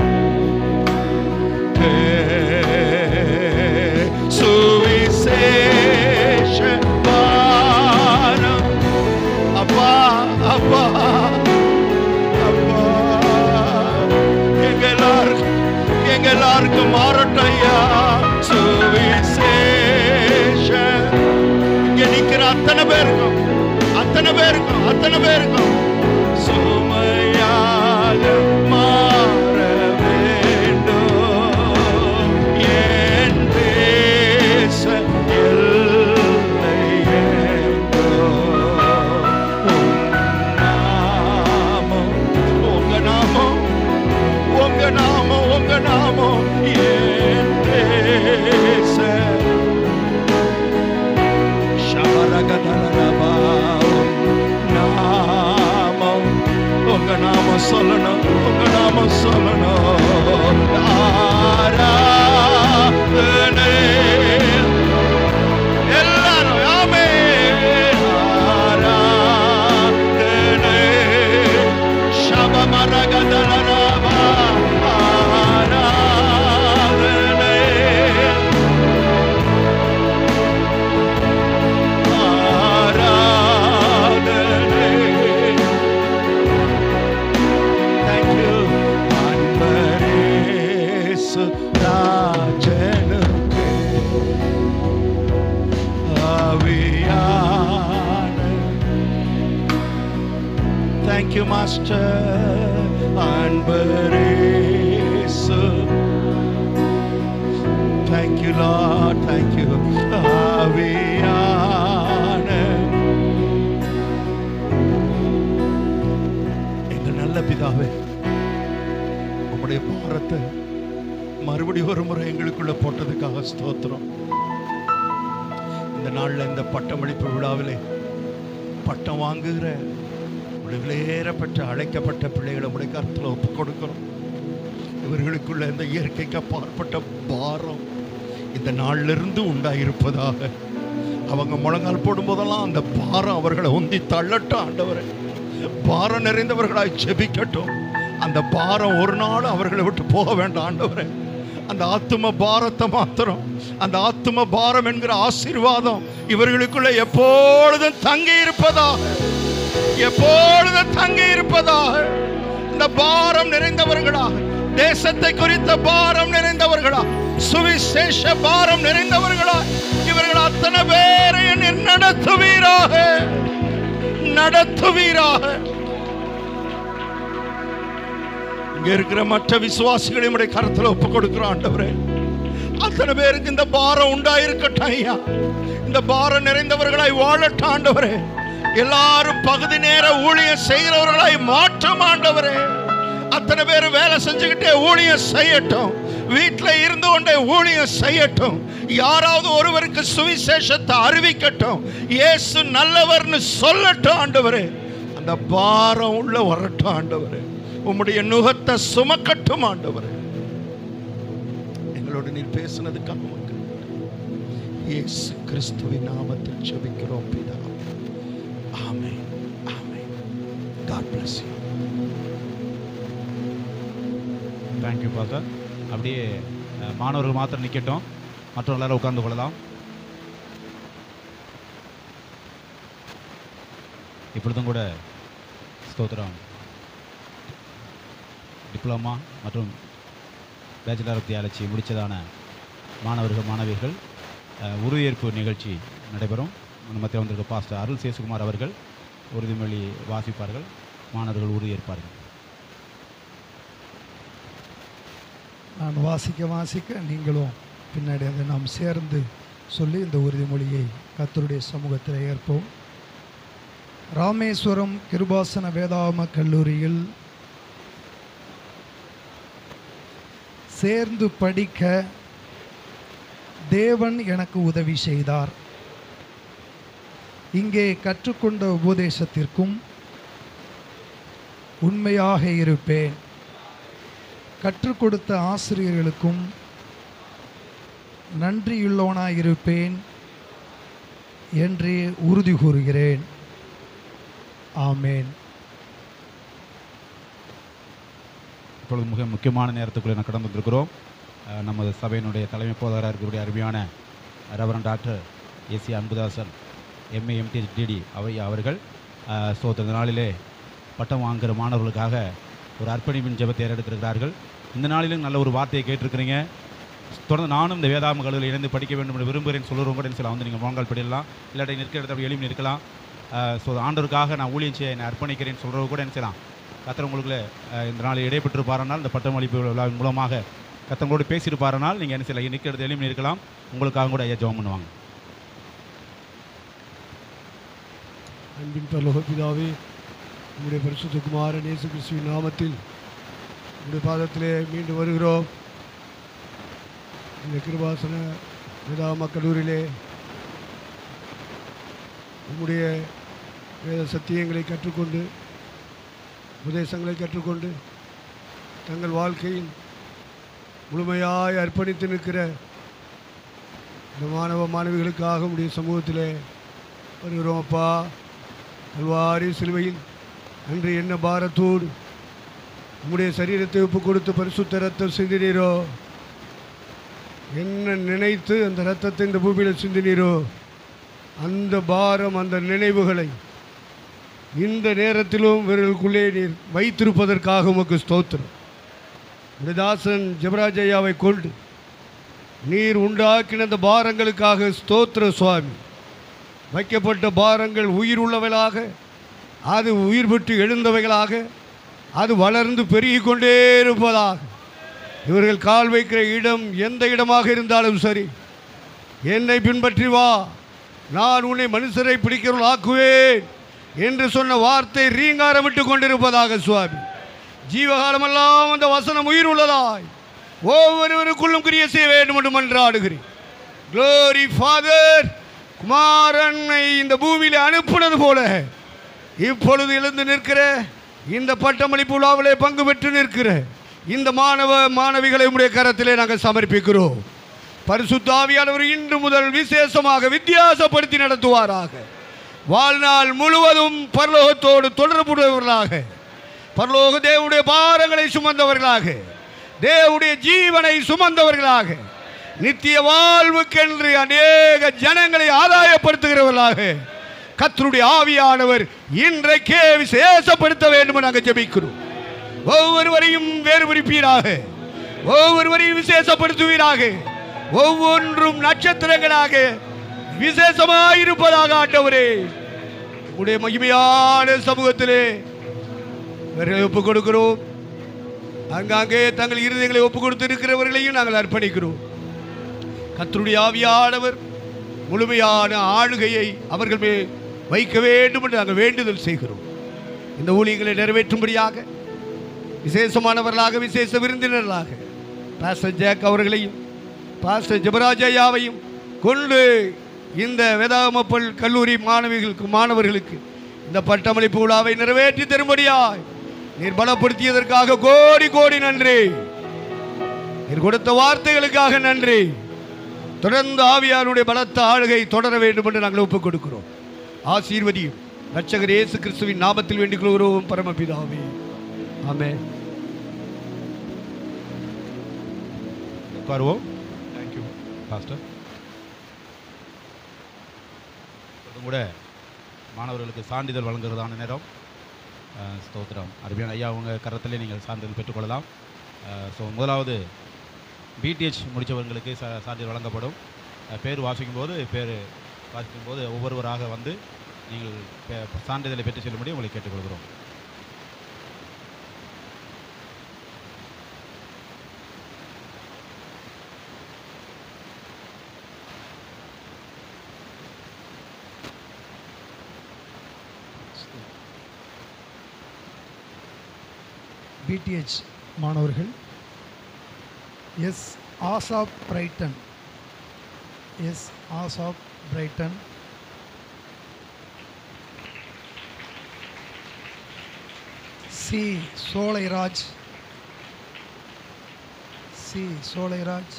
சுவிசேஷ பாரம் அப்பா அப்பா அப்பா எங்க எல்லாருக்கும் எங்க எல்லாருக்கும் மாறட்டும் ஐயா சுவிசேஷ இங்க நிக்கிற அத்தனை பேருக்கும் அத்தனை பேருக்கும் அத்தனை பேருக்கும் சுமையாக மாற வேண்டும் என் தேச எல்லை எங்கோ. உன் நாமம், உங்க நாமம் உங்க நாமம் உங்க நாமம் என் தேச ஷபரகதலரபா நாமம் உங்க நாமம் சொல்லணும் உங்க நாமம் சொல்லணும் ஆராதனை எல்லாரும் ஆமே ஆராதனை ஷபமரகதலரபா ஆராதனை ஆராதனை Thank you. அன்பரேசு ராஜனுக்கு ஆவியான Thank you, Master. அன்பரேசு Thank you, Lord. Thank you. ஆவியான எங்கள் நல்ல பிதாவே உம்முடைய பாரத்தை மறுபடியும் ஒரு முறை எங்களுக்குள்ள போட்டதுக்காக ஸ்தோத்திரம் இந்த நாள்ல இந்த பட்டமளிப்பு விழாவிலே பட்டம் வாங்குகிற உடைய விலையேறப்பட்ட அழைக்கப்பட்ட பிள்ளைகளை உடைய கருத்தில் ஒப்பு கொடுக்கிறோம் இவர்களுக்குள்ள இந்த இயற்கைக்கு அப்பாற்பட்ட பாரம் இந்த நாளிலிருந்து உண்டாயிருப்பதாக அவங்க முழங்கால் போடும்போதெல்லாம் அந்த பாரம் அவர்களை உந்தி தள்ளட்டும் ஆண்டவரே பாரம் நிறைந்தவர்களாய் ஜெபிக்கட்டும் அந்த பாரம் ஒரு நாள் அவர்களை விட்டு போக வேண்டாம் ஆண்டவரே அந்த ஆத்தும பாரத்தை மாத்திரம் அந்த ஆத்தும பாரம் என்கிற ஆசீர்வாதம் இவர்களுக்குள்ள எப்பொழுதும் தங்கி இருப்பதாக எப்பொழுதும் தங்கி இருப்பதாக இந்த பாரம் நிறைந்தவர்களாக தேசத்தை குறித்த பாரம் நிறைந்தவர்களா சுவிசேஷ பாரம் நிறைந்தவர்களா இவர்கள் அத்தனை பேரையும் நீர் நடத்துவீராக நடத்துவீராக இங்க இருக்கிற மற்ற விசுவாசிகளை உடைய கருத்துல ஒப்பு கொடுக்கிறோம் ஆண்டவரே அத்தனை பேருக்கு இந்த பாரம் உண்டாயிருக்கட்டும் ஐயா இந்த பாரம் நிறைந்தவர்களாய் வாழட்டும் ஆண்டவரே எல்லாரும் பகுதி நேர ஊழியம் செய்கிறவர்களாய் மாற்றம் ஆண்டவரே அத்தனை பேர் வேலை செஞ்சுக்கிட்டே ஊழியம் செய்யட்டும் வீட்டுல இருந்து கொண்டே ஊழியம் செய்யட்டும் யாராவது ஒருவருக்கு சுவிசேஷத்தை அறிவிக்கட்டும் இயேசு நல்லவர்னு சொல்லட்டும் ஆண்டவரே அந்த பாரம் உள்ள வரட்டும் ஆண்டவரே உம்முடைய நுகத்தை சுமக்கட்டும் ஆண்டவரே எங்களோடு நீர் பேசுனதுக்காக உமக்கு நன்றி. இயேசு கிறிஸ்துவின் நாமத்தில் ஜெபிக்கிறோம் பிதாவே ஆமென் ஆமென் God bless you thank you pastor அப்படியே அஹ், மாணவர்கள் மாத்திரம் நிற்கட்டும் மற்றவங்க எல்லாரும் உட்கார்ந்து கொள்ளலாம் இப்பொழுதும் கூட ஸ்தோத்திரம் டிப்ளமா மற்றும் பேச்சுலர் ஆஃப் தியாலஜி முடித்ததான மாணவர்கள் மாணவிகள் அஹ், உறுதியேற்பு நிகழ்ச்சி நடைபெறும் மத்திய வந்திருக்க பாஸ்டர் அருள் சேசுகுமார் அவர்கள் உறுதிமொழி வாசிப்பார்கள் மாணவர்கள் உறுதியேற்பார்கள் நான் வாசிக்க வாசிக்க நீங்களும் பின்னாடி அதை நாம் சேர்ந்து சொல்லி இந்த உறுதிமொழியை கர்த்தருடைய சமூகத்தில் ஏற்போம் ராமேஸ்வரம் கிருபாசன வேதாம கல்லூரியில் சேர்ந்து படிக்க தேவன் எனக்கு உதவி செய்தார் இங்கே கற்றுக்கொண்ட உபதேசத்திற்கும் உண்மையாக இருப்பேன் கற்றுக் கொடுத்த ஆசிரியர்களுக்கும் நன்றியுள்ளவனாய் இருப்பேன் என்று உறுதி கூறுகிறேன் ஆமேன் இப்பொழுது மிக முக்கியமான நேரத்துக்குள்ளே நான் கடந்து வந்திருக்கிறோம் அஹ், நமது சபையினுடைய தலைமை போதகராக இருக்கக்கூடிய அருமையான reverend doctor AC Anbudasan MA MD DD அவை அவர்கள் ஸோ இந்த நாளிலே பட்டம் வாங்குகிற மாணவர்களுக்காக ஒரு அர்ப்பணிப்பின் ஜெபத்தை ஏறெடுத்திருக்கிறார்கள் இந்த நாளிலும் நல்ல ஒரு வார்த்தையை கேட்டிருக்கிறீங்க தொடர்ந்து நானும் இந்த வேதாம கல்லூரியில் இணைந்து படிக்க வேண்டும் என்று விரும்புகிறேன் சொல்லுறவங்க கூட சில வந்து நீங்கள் முழங்கால் படிடலாம் இல்லாட்டி நிற்கிற இடத்துல அப்படி எளிமையாக இருக்கலாம் ஸோ ஆண்டவருக்காக நான் ஊழியம் செய்ய என்னை அர்ப்பணிக்கிறேன்னு சொல்கிறவங்க கூட என்ன செய்யலாம் கத்தர் உங்களுக்குள்ள அஹ், இந்த நாள் இடைப்பெற்றிருப்பாரனால் இந்த பட்டமளிப்பு விழாவின் மூலமாக கத்தவங்களோடு பேசியிருப்பாரனால் நீங்கள் என்ன செய்யலாம் நிற்கிற இடத்துல எளிமையாக இருக்கலாம் உங்களுக்காக கூட ஐயா ஜெபம் பண்ணுவாங்க அன்பின் பரலோக பிதாவே உங்களுடைய பரிசுத்த குமாரன் இயேசு கிறிஸ்துவின் நாமத்தில் உங்களுடைய பாதத்திலே மீண்டும் வருகிறோம் இந்த கிருபாசன வேதாம கல்லூரியிலே உம்முடைய வேத சத்தியங்களை கற்றுக்கொண்டு உபதேசங்களை கற்றுக்கொண்டு தங்கள் வாழ்க்கையில் முழுமையாய் அர்ப்பணித்து நிற்கிற இந்த மாணவ மாணவிகளுக்காக உடைய சமூகத்திலே வருகிறோம் அப்பா கல்வாரி சிலுவையில் அன்று என்ன பாரத்தோடு உம்முடைய சரீரத்தை ஒப்பு கொடுத்து பரிசுத்த ரத்தம் சிந்தினீரோ என்ன நினைத்து அந்த ரத்தத்தை இந்த பூமியில் சிந்தினீரோ அந்த பாரம் அந்த நினைவுகளை இந்த நேரத்திலும் இவர்களுக்குள்ளே நீர் வைத்திருப்பதற்காக உமக்கு ஸ்தோத்திரம் உடைய தாசன் ஜெபராஜையாவை கொண்டு நீர் உண்டாக்கின அந்த பாரங்களுக்காக ஸ்தோத்திர சுவாமி வைக்கப்பட்ட பாரங்கள் உயிர் உள்ளவைகளாக அது உயிர் பெற்று எழுந்தவைகளாக அது வளர்ந்து பெருகி கொண்டே இருப்பதாக இவர்கள் கால் வைக்கிற இடம் எந்த இடமாக இருந்தாலும் சரி என்னை பின்பற்றி வா நான் உன்னை மனுஷரை பிடிக்கிறவள் ஆக்குவேன் என்று சொன்ன வார்த்தை ரீங்காரமிட்டு கொண்டிருப்பதாக சுவாமி ஜீவகாலமெல்லாம் அந்த வசனம் உயிர் உள்ளதாய் ஒவ்வொருவருக்குள்ளும் கிரிய செய்ய வேண்டும் என்று மன்றாடுகிறேன் க்ளோரி ஃபாதர் குமாரனை இந்த பூமியில அனுப்புனது போல இப்பொழுது எழுந்து நிற்கிற இந்த பட்டமளிப்பு விழாவிலே பங்கு பெற்று நிற்கிற இந்த மாணவ மாணவிகளை உடைய கரத்திலே நாங்கள் சமர்ப்பிக்கிறோம் பரிசுத்தாவியானவர் இன்று முதல் விசேஷமாக வித்தியாசப்படுத்தி நடத்துவாராக வாழ்நாள் முழுவதும் பரலோகத்தோடு தொடர்புடையவர்களாக பரலோக தேவனுடைய பாரங்களை சுமந்தவர்களாக தேவனுடைய ஜீவனை சுமந்தவர்களாக நித்திய வாழ்வுக்கென்று அநேக ஜனங்களை ஆதாயப்படுத்துகிறவர்களாக கர்த்தருடைய ஆவியானவர் இன்றைக்கே விசேஷப்படுத்த வேண்டும் என்று நாங்கள் ஜெபிக்கிறோம் ஒவ்வொருவரையும் வேறுபடுப்பீராக ஒவ்வொருவரையும் விசேஷப்படுத்துவீராக ஒவ்வொன்றும் நட்சத்திரங்களாக விசேஷமாயிருப்பதாக ஆண்டவரே உடைய மகிமையான சமூகத்திலே இவர்களை ஒப்புக் கொடுக்கிறோம் அங்காங்கே தங்கள் இருதயங்களை ஒப்புக் கொடுத்து இருக்கிறவர்களையும் நாங்கள் அர்ப்பணிக்கிறோம் கர்த்தருடைய ஆவியானவர் முழுமையான ஆளுகையை அவர்கள் மேல் வைக்க வேண்டும் என்று நாங்கள் வேண்டுதல் செய்கிறோம் இந்த ஊழியங்களை நிறைவேற்றும்படியாக விசேஷமானவர்களாக விசேஷ விருந்தினர்களாக பாஸ்டர் ஜேக் அவர்களையும் பாஸ்டர் ஜெபராஜையாவையும் கொண்டு இந்த வேதாமப்பல் கல்லூரி மாணவிகளுக்கு மாணவர்களுக்கு இந்த பட்டமளிப்பு விழாவை நிறைவேற்றி தரும்படியாய் நீர் பலப்படுத்தியதற்காக கோடி கோடி நன்றி நீர் கொடுத்த வார்த்தைகளுக்காக நன்றி தொடர்ந்து ஆவியாருடைய பலத்த ஆளுகை தொடர வேண்டும் என்று நாங்கள் ஒப்புக் கொடுக்கிறோம் ஆசீர்வதியும் ரட்சகர் இயேசு கிறிஸ்துவின் நாமத்தில் வேண்டிக் கொள்கிறோம் பரமபிதாவே ஆமென் உட்காருவோம் தேங்க்யூ பாஸ்டர் இப்பொழுதும் கூட மாணவர்களுக்கு சான்றிதழ் வழங்குறதான நேரம் அஹ், ஸ்தோத்திரம் அருமையான ஐயா உங்கள் கரத்திலே நீங்கள் சான்றிதழ் பெற்றுக்கொள்ளலாம் ஸோ முதலாவது பிடிஹெச் முடித்தவர்களுக்கு சா சான்றிதழ் வழங்கப்படும் அஹ், பேர் வாசிக்கும்போது பேர் வாசிக்கும்போது ஒவ்வொருவராக வந்து நீங்கள் பே- சான்றிதழை பெற்று செல்லும்படி உங்களை கேட்டுக்கொள்கிறோம் பிடிஹெச் மாணவர்கள் S Asaph Brighton S Asaph Brighton C Solairaj C Solairaj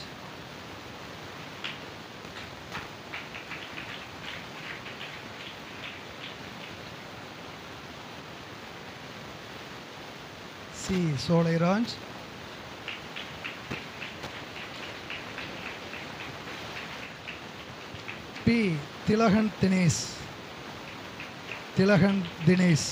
C Solairaj P Thilagan Dinesh Thilagan Dinesh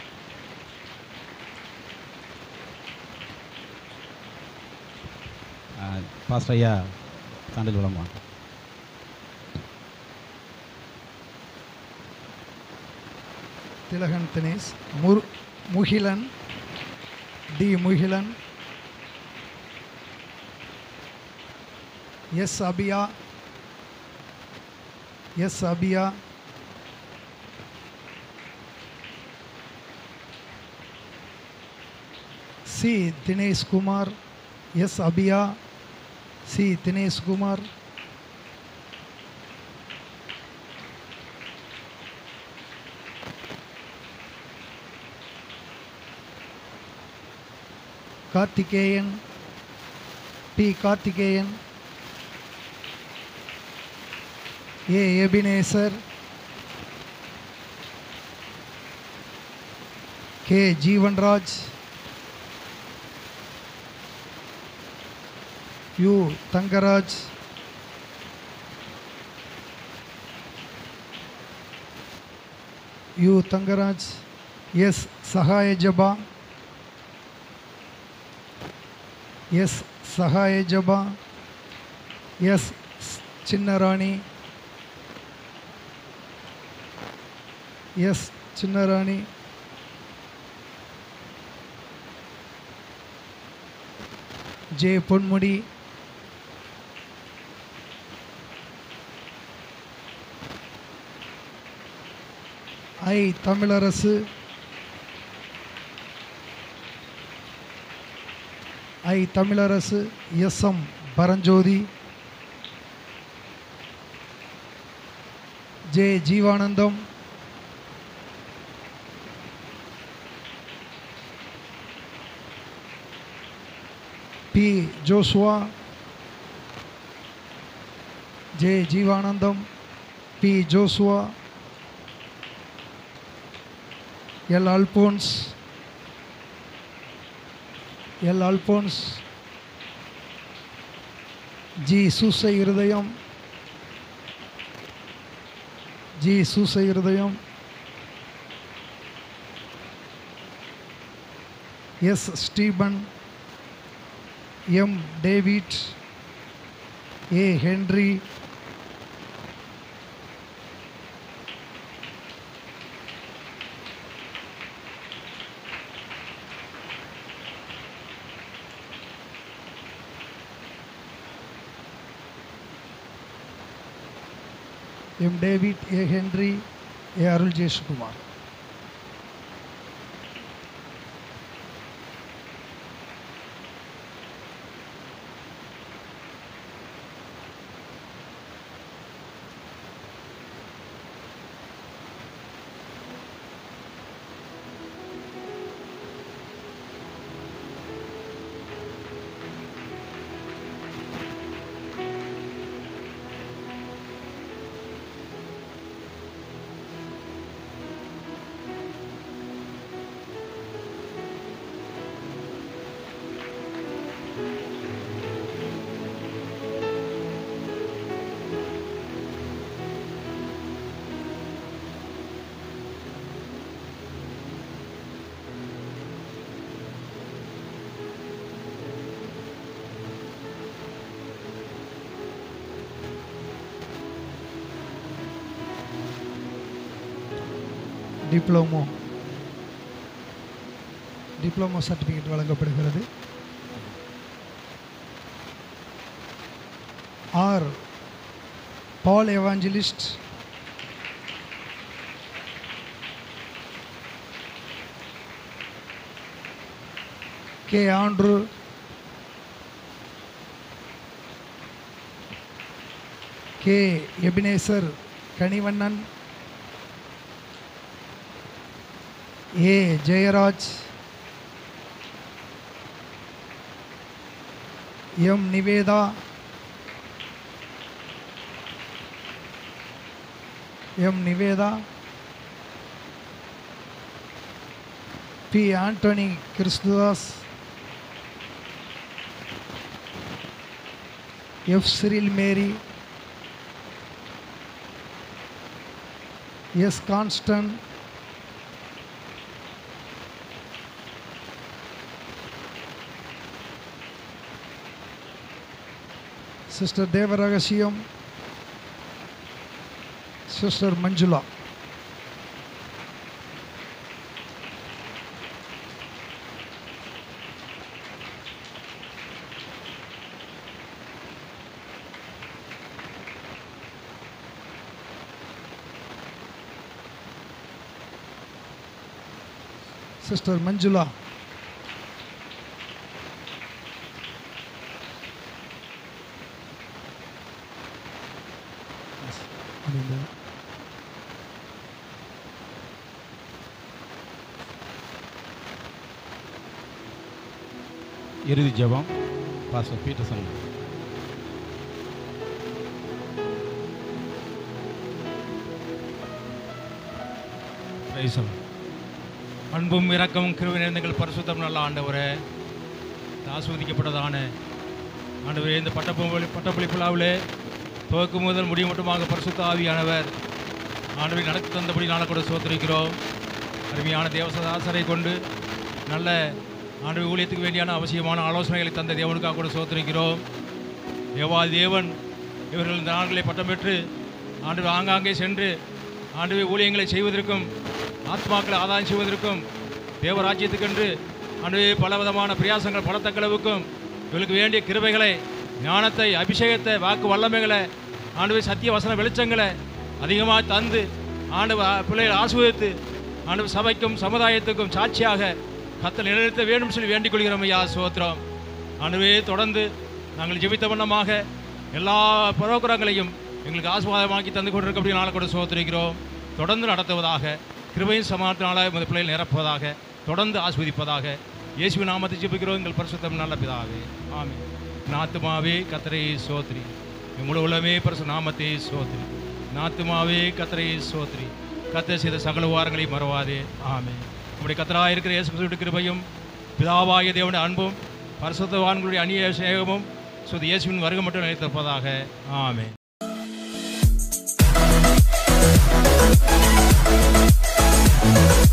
அஹ், பாஸ்டர் ஐயா சான்றிதழ் வழங்குவாங்க திலகன் தினேஷ் முர் Mugilan T Mugilan S Abiya S Abiya C Dinesh Kumar S Abiya C Dinesh Kumar Karthikeyan P Karthikeyan A Ebenezer K Jeevanraj U Thangaraj U Thangaraj S Sahaya Jaba S Sahaya Jaba S Chinnarani S Chinnarani J Ponmudi I Tamilarasu I Tamilarasu S M Paranjothi J Jeevanandam P Joshua J Jeevanandam P Joshua L Alphonse L Alphonse G Susai Irudhayam G Susai Irudhayam S Stephen M David A Henry M David A Henry A Arul Jayasukumar diploma diploma certificate வழங்கப்படுகிறது R Paul evangelist K Andrew K Ebenezer Kanivannan A Jayaraj M Nivetha M Nivetha P Antony Christudas F Cyril Mary S Constance sister Devaragasiyam sister Manjula sister Manjula அப்படின்றது. இறுதி ஜெபம் pastor Peterson Praise the Lord. அன்பும் இரக்கமும் கிருபை நிறைந்தங்கள் பரிசுத்தம் நல்ல ஆண்டவரே இந்த ஆஸ்வதிக்கப்பட்டதான ஆண்டவரே இந்த பட்டப்பொழி பட்டப்பொழி விழாவிலே துவக்கம் முதல் முடிவு மட்டுமாக பரிசுத்த ஆவியானவர் ஆண்டவரை நடத்தி தந்தபடி நாளை கூட சோத்திருக்கிறோம் அருமையான தேவசதாசரை கொண்டு நல்ல ஆண்டு ஊழியத்துக்கு வேண்டியான அவசியமான ஆலோசனைகளை தந்த தேவனுக்காக கூட சோத்திருக்கிறோம் தேவா தேவன் இவர்கள் இந்த நாட்களை பட்டம் பெற்று ஆண்டு ஆங்காங்கே சென்று ஆண்டு ஊழியங்களை செய்வதற்கும் ஆத்மாக்களை ஆதாயம் செய்வதற்கும் தேவராஜ்யத்துக்கென்று ஆண்டு பல விதமான பிரயாசங்கள் பலத்தக்களவுக்கும் இவர்களுக்கு வேண்டிய கிருபைகளை ஞானத்தை அபிஷேகத்தை வாக்கு வல்லமைகளை ஆண்டு சத்திய வசன வெளிச்சங்களை அதிகமாக தந்து ஆண்டு பிள்ளைகளை ஆசுவதித்து ஆண்டு சபைக்கும் சமுதாயத்துக்கும் சாட்சியாக கத்தல் நிலைநிறுத்த வேண்டும் சொல்லி வேண்டிக் கொள்கிறோம் ஐயா சோத்திரம் ஆண்டுவே தொடர்ந்து நாங்கள் ஜெபித்த வண்ணமாக எல்லா புரோகிரங்களையும் எங்களுக்கு ஆசீர்வாதமாக்கி தந்து கொண்டிருக்க அப்படி நாளை கூட சோத்திருக்கிறோம் தொடர்ந்து நடத்துவதாக கிருபையின் சமாளத்தினால உமது பிள்ளைகள் நிரப்புவதாக தொடர்ந்து ஆஸ்வதிப்பதாக இயேசுவின் நாமத்தை ஜெபிக்கிறோம் எங்கள் பரிசுத்தம் நல்ல பிதாவே ஆமென் நாத்துமாவே கத்தரை சோத்ரி முழு உலகமே பரிசு நாமத்தை சோத்ரி நாத்துமாவே கத்தரை சோத்ரி கத்த செய்த சகல வாரங்களை மறவாதே ஆமென் நம்முடைய கத்தராக இருக்கிற இயேசு கிறிஸ்துவின் கிருபையும் பிதாவாகிய தேவனுடைய அன்பும் பரிசுத்தவான்களுடைய அந்நிய சேகமும் ஸோ இயேசுவின் வருகை மட்டும் நினைத்திருப்பதாக ஆமென் Thank